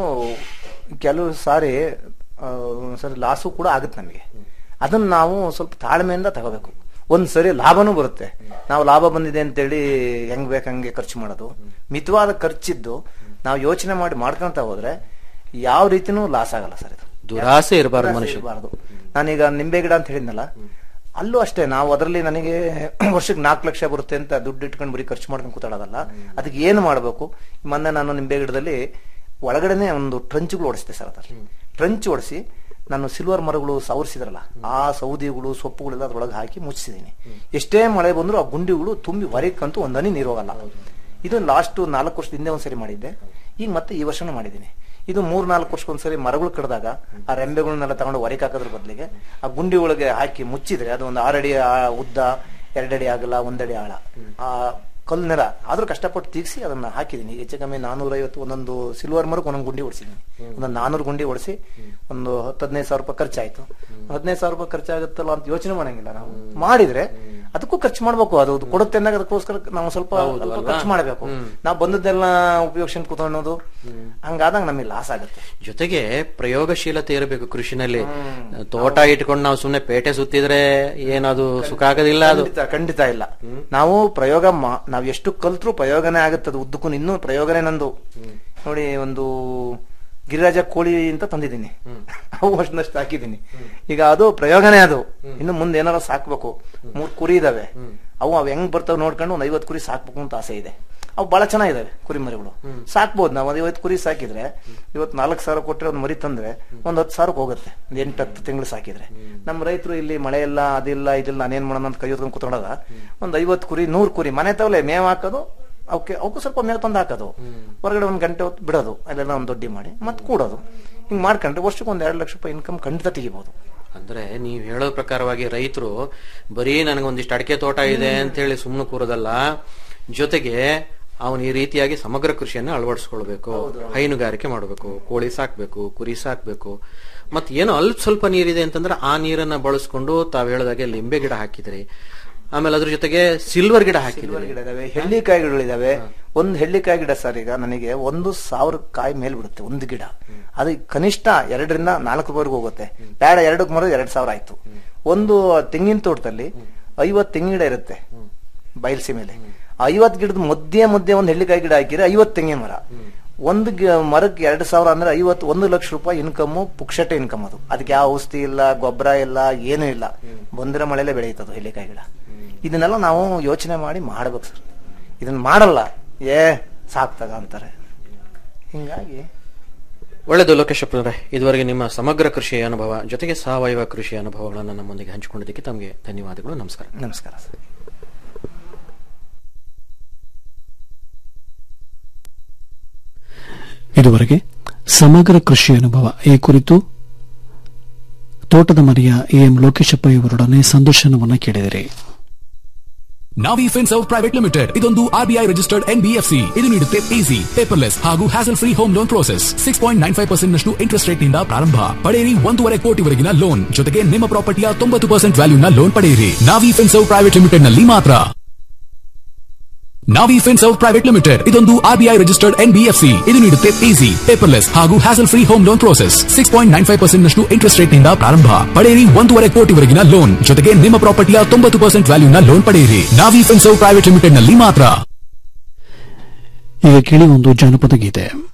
ಕೆಲವು ಸಾರಿ ಆ, ಸರಿ ಲಾಸು ಕೂಡ ಆಗುತ್ತೆ ನಮಗೆ ಅದನ್ನ ನಾವು ಸ್ವಲ್ಪ ತಾಳ್ಮೆಯಿಂದ ತಗೋಬೇಕು ಒಂದ್ ಸರಿ ಲಾಭನೂ ಬರುತ್ತೆ ನಾವು ಲಾಭ ಬಂದಿದೆ ಅಂತೇಳಿ ಹೆಂಗ್ ಬೇಕ್ ಹಂಗೆ ಖರ್ಚು ಮಾಡೋದು ಮಿತವಾದ ಖರ್ಚಿದ್ದು ನಾವು ಯೋಚನೆ ಮಾಡಿ ಮಾಡ್ಕೊಂತ ಹೋದ್ರೆ ಯಾವ ರೀತಿನೂ ಲಾಸ್ ಆಗಲ್ಲ ಸರ್ ಇದು ದುರಾಸೆ ಇರಬಾರ್ದು ಮನುಷ್ಯ ಇರಬಾರ್ದು ನಾನೀಗ ನಿಂಬೆ ಗಿಡ ಅಂತ ಹೇಳಿದ್ನಲ್ಲ ಅಲ್ಲೂ ಅಷ್ಟೇ ನಾವು ಅದರಲ್ಲಿ ನನಗೆ ವರ್ಷಕ್ಕೆ ನಾಲ್ಕು ಲಕ್ಷ ಬರುತ್ತೆ ಅಂತ ದುಡ್ಡು ಇಟ್ಕೊಂಡು ಬರೀ ಖರ್ಚು ಮಾಡ್ಕೊಂಡು ಕೂತಾಡೋದಲ್ಲ ಅದಕ್ಕೆ ಏನು ಮಾಡಬೇಕು ಮೊನ್ನೆ ನಾನು ನಿಂಬೆ ಗಿಡದಲ್ಲಿ ಒಳಗಡೆನೆ ಒಂದು ಟ್ರಂಚ್ಗಳು ಓಡಿಸಿದೆ ಸರ್ ಅದ್ರಲ್ಲಿ ಟ್ರಂಚ್ ಓಡಿಸಿ ನಾನು ಸಿಲ್ವರ್ ಮರಗಳು ಸವರಿಸಿದ್ರಲ್ಲ ಆ ಸೌದಿಗಳು ಸೊಪ್ಪುಗಳೆಲ್ಲ ಅದ್ರೊಳಗೆ ಹಾಕಿ ಮುಚ್ಚಿಸಿದ್ದೀನಿ ಎಷ್ಟೇ ಮಳೆ ಬಂದರೂ ಆ ಗುಂಡಿಗಳು ತುಂಬಿ ಹೊರಕ್ಕಂತೂ ಒಂದ್ ಹನಿ ನೀರು ಹೋಗಲ್ಲ ಇದು ಲಾಸ್ಟ್ ನಾಲ್ಕು ವರ್ಷದ ಹಿಂದೆ ಒಂದ್ಸರಿ ಮಾಡಿದ್ದೆ ಈಗ ಮತ್ತೆ ಈ ವರ್ಷನೂ ಮಾಡಿದ್ದೀನಿ ಇದು ಮೂರ್ ನಾಲ್ಕು ವರ್ಷಕ್ಕೊಂದ್ಸರಿ ಮರಗಳು ಕಡ್ದಾಗ ಆ ರೆಂಬೆಗಳನ್ನೆಲ್ಲ ತಗೊಂಡು ಹೊರಗೆ ಹಾಕೋದ್ರ ಬದಲಿಗೆ ಆ ಗುಂಡಿ ಒಳಗೆ ಹಾಕಿ ಮುಚ್ಚಿದ್ರೆ ಅದು ಒಂದು ಆರಡಿ ಆ ಉದ್ದ ಎರಡಡಿ ಆಗಲ್ಲ ಒಂದಡಿ ಆಳ ಆ ಕಲ್ಲು ನೆಲ ಆದ್ರೂ ಕಷ್ಟಪಟ್ಟು ತೀಗಿಸಿ ಅದನ್ನ ಹಾಕಿದೀನಿ ಹೆಚ್ಚು ಕಮ್ಮಿ ನಾನೂರ ಐವತ್ತು ಒಂದೊಂದು ಸಿಲ್ವರ್ ಮರಕ್ಕೆ ಒಂದೊಂದು ಗುಂಡಿ ಹೊಡಿಸಿದೀನಿ ಒಂದೊಂದು ನಾನೂರು ಗುಂಡಿ ಹೊಡಿಸಿ ಒಂದು ಹತ್ತು ಹದಿನೈದು ಸಾವಿರ ರೂಪಾಯಿ ಖರ್ಚಾಯ್ತು ಹದಿನೈದು ಸಾವಿರ ರೂಪಾಯಿ ಖರ್ಚಾಗುತ್ತಲ್ಲ ಅಂತ ಯೋಚನೆ ಮಾಡಂಗಿಲ್ಲ ನಾವು ಮಾಡಿದ್ರೆ ಅದಕ್ಕೂ ಖರ್ಚು ಮಾಡ್ಬೇಕು ಅದು ಅದು ಕೊಡುತ್ತೆ ಅಂದಾಗ ಅದಕ್ಕೋಸ್ಕರ ನಾವು ಸ್ವಲ್ಪ ಸ್ವಲ್ಪ ಖರ್ಚು ಮಾಡಬೇಕು ನಾವು ಬಂದದ್ದೆಲ್ಲ ಉಪಯೋಗಿಸ್ಕೊಂಡು ಕೂತ್ಕೊಳ್ಳೋದು ಹಂಗಾದಾಗ ನಮಗೆ ಲಾಸ್ ಆಗುತ್ತೆ ಜೊತೆಗೆ ಪ್ರಯೋಗಶೀಲತೆ ಇರಬೇಕು ಕೃಷಿನಲ್ಲಿ ತೋಟ ಇಟ್ಕೊಂಡು ನಾವು ಸುಮ್ನೆ ಪೇಟೆ ಸುತ್ತಿದ್ರೆ ಏನದು ಸುಖ ಆಗೋದಿಲ್ಲ ಅದು ಖಂಡಿತ ಖಂಡಿತ ಇಲ್ಲ ನಾವು ಪ್ರಯೋಗ ಮಾ- ನಾವ್ ಎಷ್ಟು ಕಲ್ತ್ರು ಪ್ರಯೋಗನೇ ಆಗುತ್ತೆ ಅದು ಉದ್ದಕ್ಕೂ ಇನ್ನೂ ಪ್ರಯೋಗನೇ ನಂದು ನೋಡಿ ಒಂದು ಗಿರಿರಾಜ ಕೋಳಿ ಅಂತ ತಂದಿದ್ದೀನಿ ಅವು ಅಷ್ಟಷ್ಟು ಹಾಕಿದ್ದೀನಿ ಈಗ ಅದು ಪ್ರಯೋಗನೇ ಅದು ಇನ್ನು ಮುಂದೆ ಏನಾರ ಸಾಕ್ಬೇಕು ಮೂರ್ ಕುರಿ ಇದಾವೆ ಅವು ಅವ್ ಹೆಂಗ್ ಬರ್ತಾವ್ ನೋಡ್ಕೊಂಡು ಒಂದ್ ಐವತ್ ಕುರಿ ಸಾಕ್ಬೇಕು ಅಂತ ಆಸೆ ಇದೆ ಅವು ಬಹಳ ಚೆನ್ನಾಗಿದಾವೆ ಕುರಿ ಮರಿಗಳು ಸಾಕ್ಬೋದು ನಾವು ಒಂದ್ ಐವತ್ತು ಕುರಿ ಸಾಕಿದ್ರೆ ಇವತ್ತು ನಾಲ್ಕು ಸಾವಿರ ಕೊಟ್ಟರೆ ಒಂದ್ ಮರಿ ತಂದ್ರೆ ಒಂದ್ ಹತ್ತು ಸಾವಿರಕ್ಕೆ ಹೋಗುತ್ತೆ ಒಂದ್ ಎಂಟು ಹತ್ತು ತಿಂಗಳು ಸಾಕಿದ್ರೆ ನಮ್ಮ ರೈತರು ಇಲ್ಲಿ ಮಳೆ ಇಲ್ಲ ಅದಿಲ್ಲ ಇದಿಲ್ಲ ನಾನೇನ್ ಮಾಡೋಣ ಅಂತ ಕೈ ಹೊತ್ಕೊಂಡು ಕುತ್ಕೊಂಡಾಗ ಒಂದ್ ಐವತ್ತು ಕುರಿ ನೂರ್ ಕುರಿ ಮನೆ ತವಲೆ ಮೇವ್ ಹಾಕೋದು ಅವಕ್ಕೆ ಅವಕ್ಕೂ ಸ್ವಲ್ಪ ಮೇವ್ ತಂದು ಹಾಕೋದು ಹೊರಗಡೆ ಒಂದ್ ಗಂಟೆ ಹೊತ್ತು ಬಿಡೋದು ಅಲ್ಲೆಲ್ಲ ಒಂದ್ ದೊಡ್ಡಿ ಮಾಡಿ ಮತ್ತೆ ಕೂಡೋದು ಹಿಂಗ್ ಮಾಡ್ಕೊಂಡ್ರೆ ವರ್ಷಕ್ಕೆ ಒಂದ್ ಎರಡು ಲಕ್ಷ ರೂಪಾಯಿ ಇನ್ಕಮ್ ಖಂಡಿತ ತೆಗಿಬಹುದು ಅಂದ್ರೆ ನೀವ್ ಹೇಳೋ ಪ್ರಕಾರವಾಗಿ ರೈತರು ಬರೀ ನನಗೊಂದಿಷ್ಟು ಅಡಿಕೆ ತೋಟ ಇದೆ ಅಂತ ಹೇಳಿ ಸುಮ್ಮನೆ ಕೂರೋದಲ್ಲ ಜೊತೆಗೆ ಅವನು ಈ ರೀತಿಯಾಗಿ ಸಮಗ್ರ ಕೃಷಿಯನ್ನ ಅಳವಡಿಸ್ಕೊಳ್ಬೇಕು ಹೈನುಗಾರಿಕೆ ಮಾಡಬೇಕು ಕೋಳಿ ಸಾಕ್ಬೇಕು ಕುರಿ ಸಾಕ್ಬೇಕು ಮತ್ ಏನೋ ಅಲ್ಪ ಸ್ವಲ್ಪ ನೀರಿದೆ ಅಂತಂದ್ರೆ ಆ ನೀರನ್ನ ಬಳಸ್ಕೊಂಡು ತಾವ್ ಹೇಳ್ದಾಗೆ ಲಿಂಬೆ ಗಿಡ ಹಾಕಿದ್ರಿ ಆಮೇಲೆ ಅದ್ರ ಜೊತೆಗೆ ಸಿಲ್ವರ್ ಗಿಡ ಹಾಕಿದ್ರಿ ಗಿಡ ಇದಾವೆ ಹೆಳ್ಳಿಕಾಯಿ ಗಿಡಗಳಿದಾವೆ ಒಂದು ಹೆಳ್ಳಿಕಾಯಿ ಗಿಡ ಸರ್ ಈಗ ನನಗೆ ಒಂದು ಸಾವಿರ ಕಾಯಿ ಮೇಲ್ ಬಿಡುತ್ತೆ ಒಂದು ಗಿಡ ಅದು ಕನಿಷ್ಠ ಎರಡರಿಂದ ನಾಲ್ಕು ರೂಪಾಯಿವರೆಗೂ ಹೋಗುತ್ತೆ ಬೇಡ ಎರಡಕ್ಕೆ ಮರ ಎರಡ್ ಸಾವಿರ ಆಯ್ತು ಒಂದು ತೆಂಗಿನ ತೋಟದಲ್ಲಿ ಐವತ್ತು ತೆಂಗಿನ ಗಿಡ ಇರುತ್ತೆ ಬಯಲ್ಸಿ ಮೇಲೆ ಐವತ್ ಗಿಡದ ಮಧ್ಯೆ ಮಧ್ಯೆ ಒಂದು ಹೆಳ್ಳಿಕಾಯಿ ಗಿಡ ಹಾಕಿದ್ರೆ ಐವತ್ತು ತೆಂಗಿನ ಮರ ಒಂದು ಗಿ- ಮರಕ್ಕೆ ಎರಡು ಸಾವಿರ ಅಂದ್ರೆ ಐವತ್ತು ಒಂದು ಲಕ್ಷ ರೂಪಾಯಿ ಇನ್ಕಮ್ ಪುಕ್ಷಟೆ ಇನ್ಕಮ್ ಅದು ಅದಕ್ಕೆ ಯಾವ ಔಷಧಿ ಇಲ್ಲ ಗೊಬ್ಬರ ಇಲ್ಲ ಏನೂ ಇಲ್ಲ ಬಂದಿರೋ ಮಳೆಯಲ್ಲೇ ಬೆಳೆಯುತ್ತದು ಹೆಳ್ಳಿಕಾಯಿ ಗಿಡ ಇದನ್ನೆಲ್ಲ ನಾವು ಯೋಚನೆ ಮಾಡಿ ಮಾಡ್ಬೇಕು ಸರ್ ಇದನ್ನ ಮಾಡಲ್ಲ ಏ ಸಾಕ್ತಗ ಅಂತಾರೆ ಹಿಂಗಾಗಿ ಒಳ್ಳೆಯದು ಲೋಕೇಶಪ್ಪನವರೇ ಇದುವರೆಗೆ ನಿಮ್ಮ ಸಮಗ್ರ ಕೃಷಿ ಅನುಭವ ಜೊತೆಗೆ ಸಾವಯವ ಕೃಷಿ ಅನುಭವಗಳನ್ನು ನಮ್ಮೊಂದಿಗೆ ಹಂಚಿಕೊಂಡಿದ್ದಕ್ಕೆ ತಮಗೆ ಧನ್ಯವಾದಗಳು ನಮಸ್ಕಾರ ನಮಸ್ಕಾರ ಸರ್ ಇದುವರೆಗೆ ಸಮಗ್ರ ಕೃಷಿ ಅನುಭವ ಈ ಕುರಿತು ತೋಟದ ಮರಿಯ ಎಂ ಲೋಕೇಶಪ್ಪ ಇವರೊಡನೆ ಸಂದರ್ಶನವನ್ನು ಕೇಳಿದಿರಿ ನಾವಿ ಫಿನ್ಸ್ ಪ್ರೈವೇಟ್ ಲಿಮಿಟೆಡ್ ಇದೊಂದು ಆರ್ಬಿಐ ರಿಜಿಸ್ಟರ್ಡ್ ಎನ್ಬಿಎಫ್ಸಿ ಇದು ನೀಡುತ್ತೆ ಈಸಿ ಪೇಪರ್ಲೆಸ್ ಹಾಗೂ hassle free home loan process six point nine five percent ನಷ್ಟು ಇಂಟ್ರೆಸ್ಟ್ ರೇಟ್ ನಿಂದ ಪ್ರಾರಂಭ ಪಡೆಯಿರಿ ಒಂದೂವರೆ ಕೋಟಿವರೆಗಿನ ಲೋನ್ ಜೊತೆಗೆ ನಿಮ್ಮ ಪ್ರಾಪರ್ಟಿಯ ತೊಂಬತ್ತು ಪರ್ಸೆಂಟ್ ವ್ಯಾಲ್ಯೂನ ಲೋನ್ ಪಡೆಯಿರಿ ನಾವಿ ಫಿನ್ಸ್ ಪ್ರೈವೇಟ್ ಲಿಮಿಟೆಡ್ ನಲ್ಲಿ ಮಾತ್ರ ನಾವಿ ಫಿನ್ಸ್ ಪ್ರೈವೇಟ್ ಲಿಮಿಟೆಡ್ ಇದೊಂದು ಆರ್ಬಿಐ ರಿಜಿಸ್ಟರ್ಡ್ ಎನ್ಬಿಎಫ್ಸಿ ಇದು ನೀಡುತ್ತೆ ಈಸಿ ಪೇಪರ್ಲೆಸ್ ಹಾಗೂ hassle free home loan process six point nine five percent ನಷ್ಟು ಇಂಟ್ರೆಸ್ಟ್ ರೇಟ್ ನಿಂದ ಪ್ರಾರಂಭ ಪಡೆಯಿರಿ ಒಂದೂವರೆ ಕೋಟಿವರೆಗಿನ ಲೋನ್ ಜೊತೆಗೆ ನಿಮ್ಮ ಪ್ರಾಪರ್ಟಿಯ ತೊಂಬತ್ತು ಪರ್ಸೆಂಟ್ ವ್ಯಾಲ್ಯೂನ ಲೋನ್ ಪಡೆಯಿರಿ ನಾವಿ ಫಿನ್ಸ್ ಪ್ರೈವೇಟ್ ಲಿಮಿಟೆಡ್ ನಲ್ಲಿ ಮಾತ್ರ ಈಗ ಕೇಳಿ ಒಂದು ಜಾನಪದ ಗೀತೆ